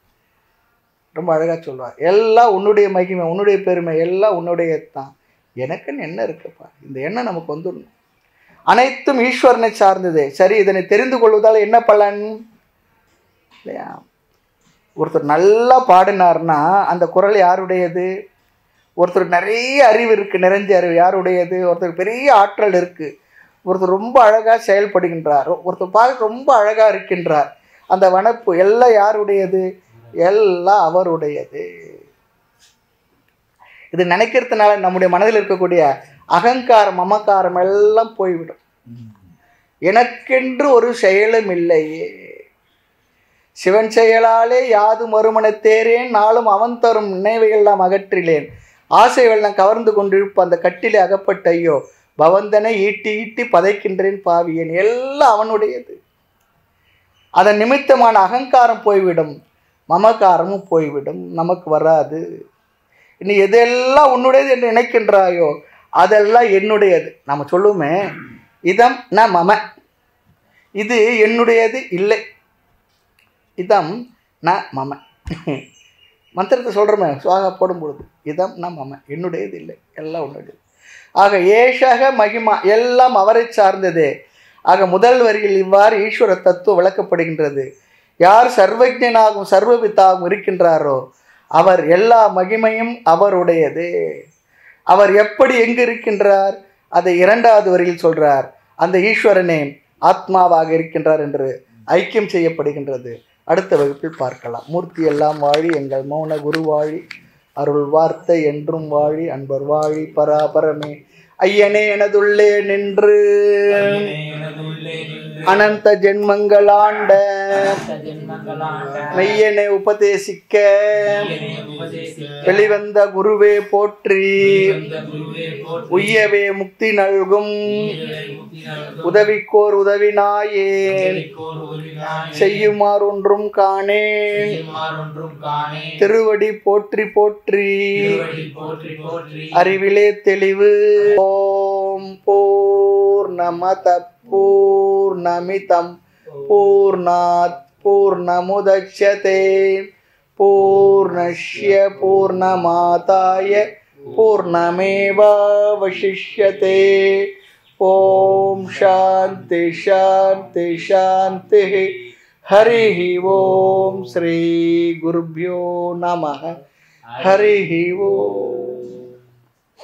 ரொம்ப அழகா சொல்வார் எல்லாம் உன்னுடைய மகிமை உன்னுடைய பெருமை எல்லாம் உன்னுடையது தான் எனக்குன்னு என்ன இருக்குப்பா இந்த எண்ணம் நமக்கு வந்துடணும் அனைத்தும் ஈஸ்வரனை சார்ந்தது சரி இதனை தெரிந்து கொள்வதால் என்ன பலன் இல்லையா ஒருத்தர் நல்லா பாடினார்னா அந்த குரல் யாருடையது ஒருத்தர் நிறைய அறிவு இருக்குது நிறைஞ்ச அறிவு யாருடையது ஒருத்தர் பெரிய ஆற்றல் இருக்குது ஒருத்தர் ரொம்ப அழகாக செயல்படுகின்றார் ஒருத்தர் பார்க்க ரொம்ப அழகாக இருக்கின்றார் அந்த வனப்பு எல்லாம் யாருடையது எல்லாம் அவருடையது இது நினைக்கிறதுனால நம்முடைய மனதில் இருக்கக்கூடிய அகங்காரம் மமக்காரம் எல்லாம் போய்விடும் எனக்கென்று ஒரு செயலும் இல்லையே சிவன் செயலாலே யாது மறுமணத் தேரேன் நாளும் அவன் தரும் நினைவையெல்லாம் அகற்றிலேன் ஆசை வெள்ளம் கவர்ந்து கொண்டிருப்ப அந்த கட்டிலே அகப்பட்ட ஐயோ பவந்தனை ஈட்டி ஈட்டி பதைக்கின்றேன் பாவியேன் எல்லாம் அவனுடையது அதன் நிமித்தமான அகங்காரம் போய்விடும் மமகாரமும் போய்விடும் நமக்கு வராது நீ எதெல்லாம் உன்னுடையது என்று நினைக்கின்றாயோ அதெல்லாம் என்னுடையது நம்ம சொல்லுவோமே இதம் ந மம இது என்னுடையது இல்லை இதம் ந மம மந்திரத்தை சொல்கிறோமே சுவாகா போடும் பொழுது இதம் ந மம என்னுடையது இல்லை எல்லாம் உன்னுடையது ஆக ஏஷக மகிமா எல்லாம் அவரை சார்ந்ததே ஆக முதல் வரியில் இவ்வாறு ஈஸ்வர தத்துவம் விளக்கப்படுகின்றது யார் சர்வஜனாகவும் சர்வவித்தாகவும் இருக்கின்றாரோ அவர் எல்லா மகிமையும் அவருடையது அவர் எப்படி எங்கு இருக்கின்றார் அதை இரண்டாவது வரியில் சொல்றார் அந்த ஈஸ்வரனே ஆத்மாவாக இருக்கின்றார் என்று ஐக்கியம் செய்யப்படுகின்றது அடுத்த வகுப்பில் பார்க்கலாம் மூர்த்தி எல்லாம் வாழி எங்கள் மௌன குரு வாழி அருள் வார்த்தை என்றும் வாழி அன்பர் வாழி பராபரமே ஐயனே எனதுள்ளே நின்று அனந்த ஜென்மங்களாண்ட மெய்யனை உபதேசிக்க வெளிவந்த குருவே போற்றி உய்யவே முக்தி நல்கும் உதவிக்கோர் உதவினாயேன் செய்யுமாறு ஒன்றும் காணேன் திருவடி போற்றி போற்றி அறிவிலே தெளிவு ஓம் பூர்ணமத பூர்ணமிதம் பூர்ணாத் பூர்ணமுதட்சதே பூர்ணஷ்ய பூர்ணமாதாய பூர்ணமேவாவசிஷ்யதே ஓம் சாந்தி சாந்தி சாந்தி हरिः ॐ श्रीगुरुभ्यो नमः हरिः ॐ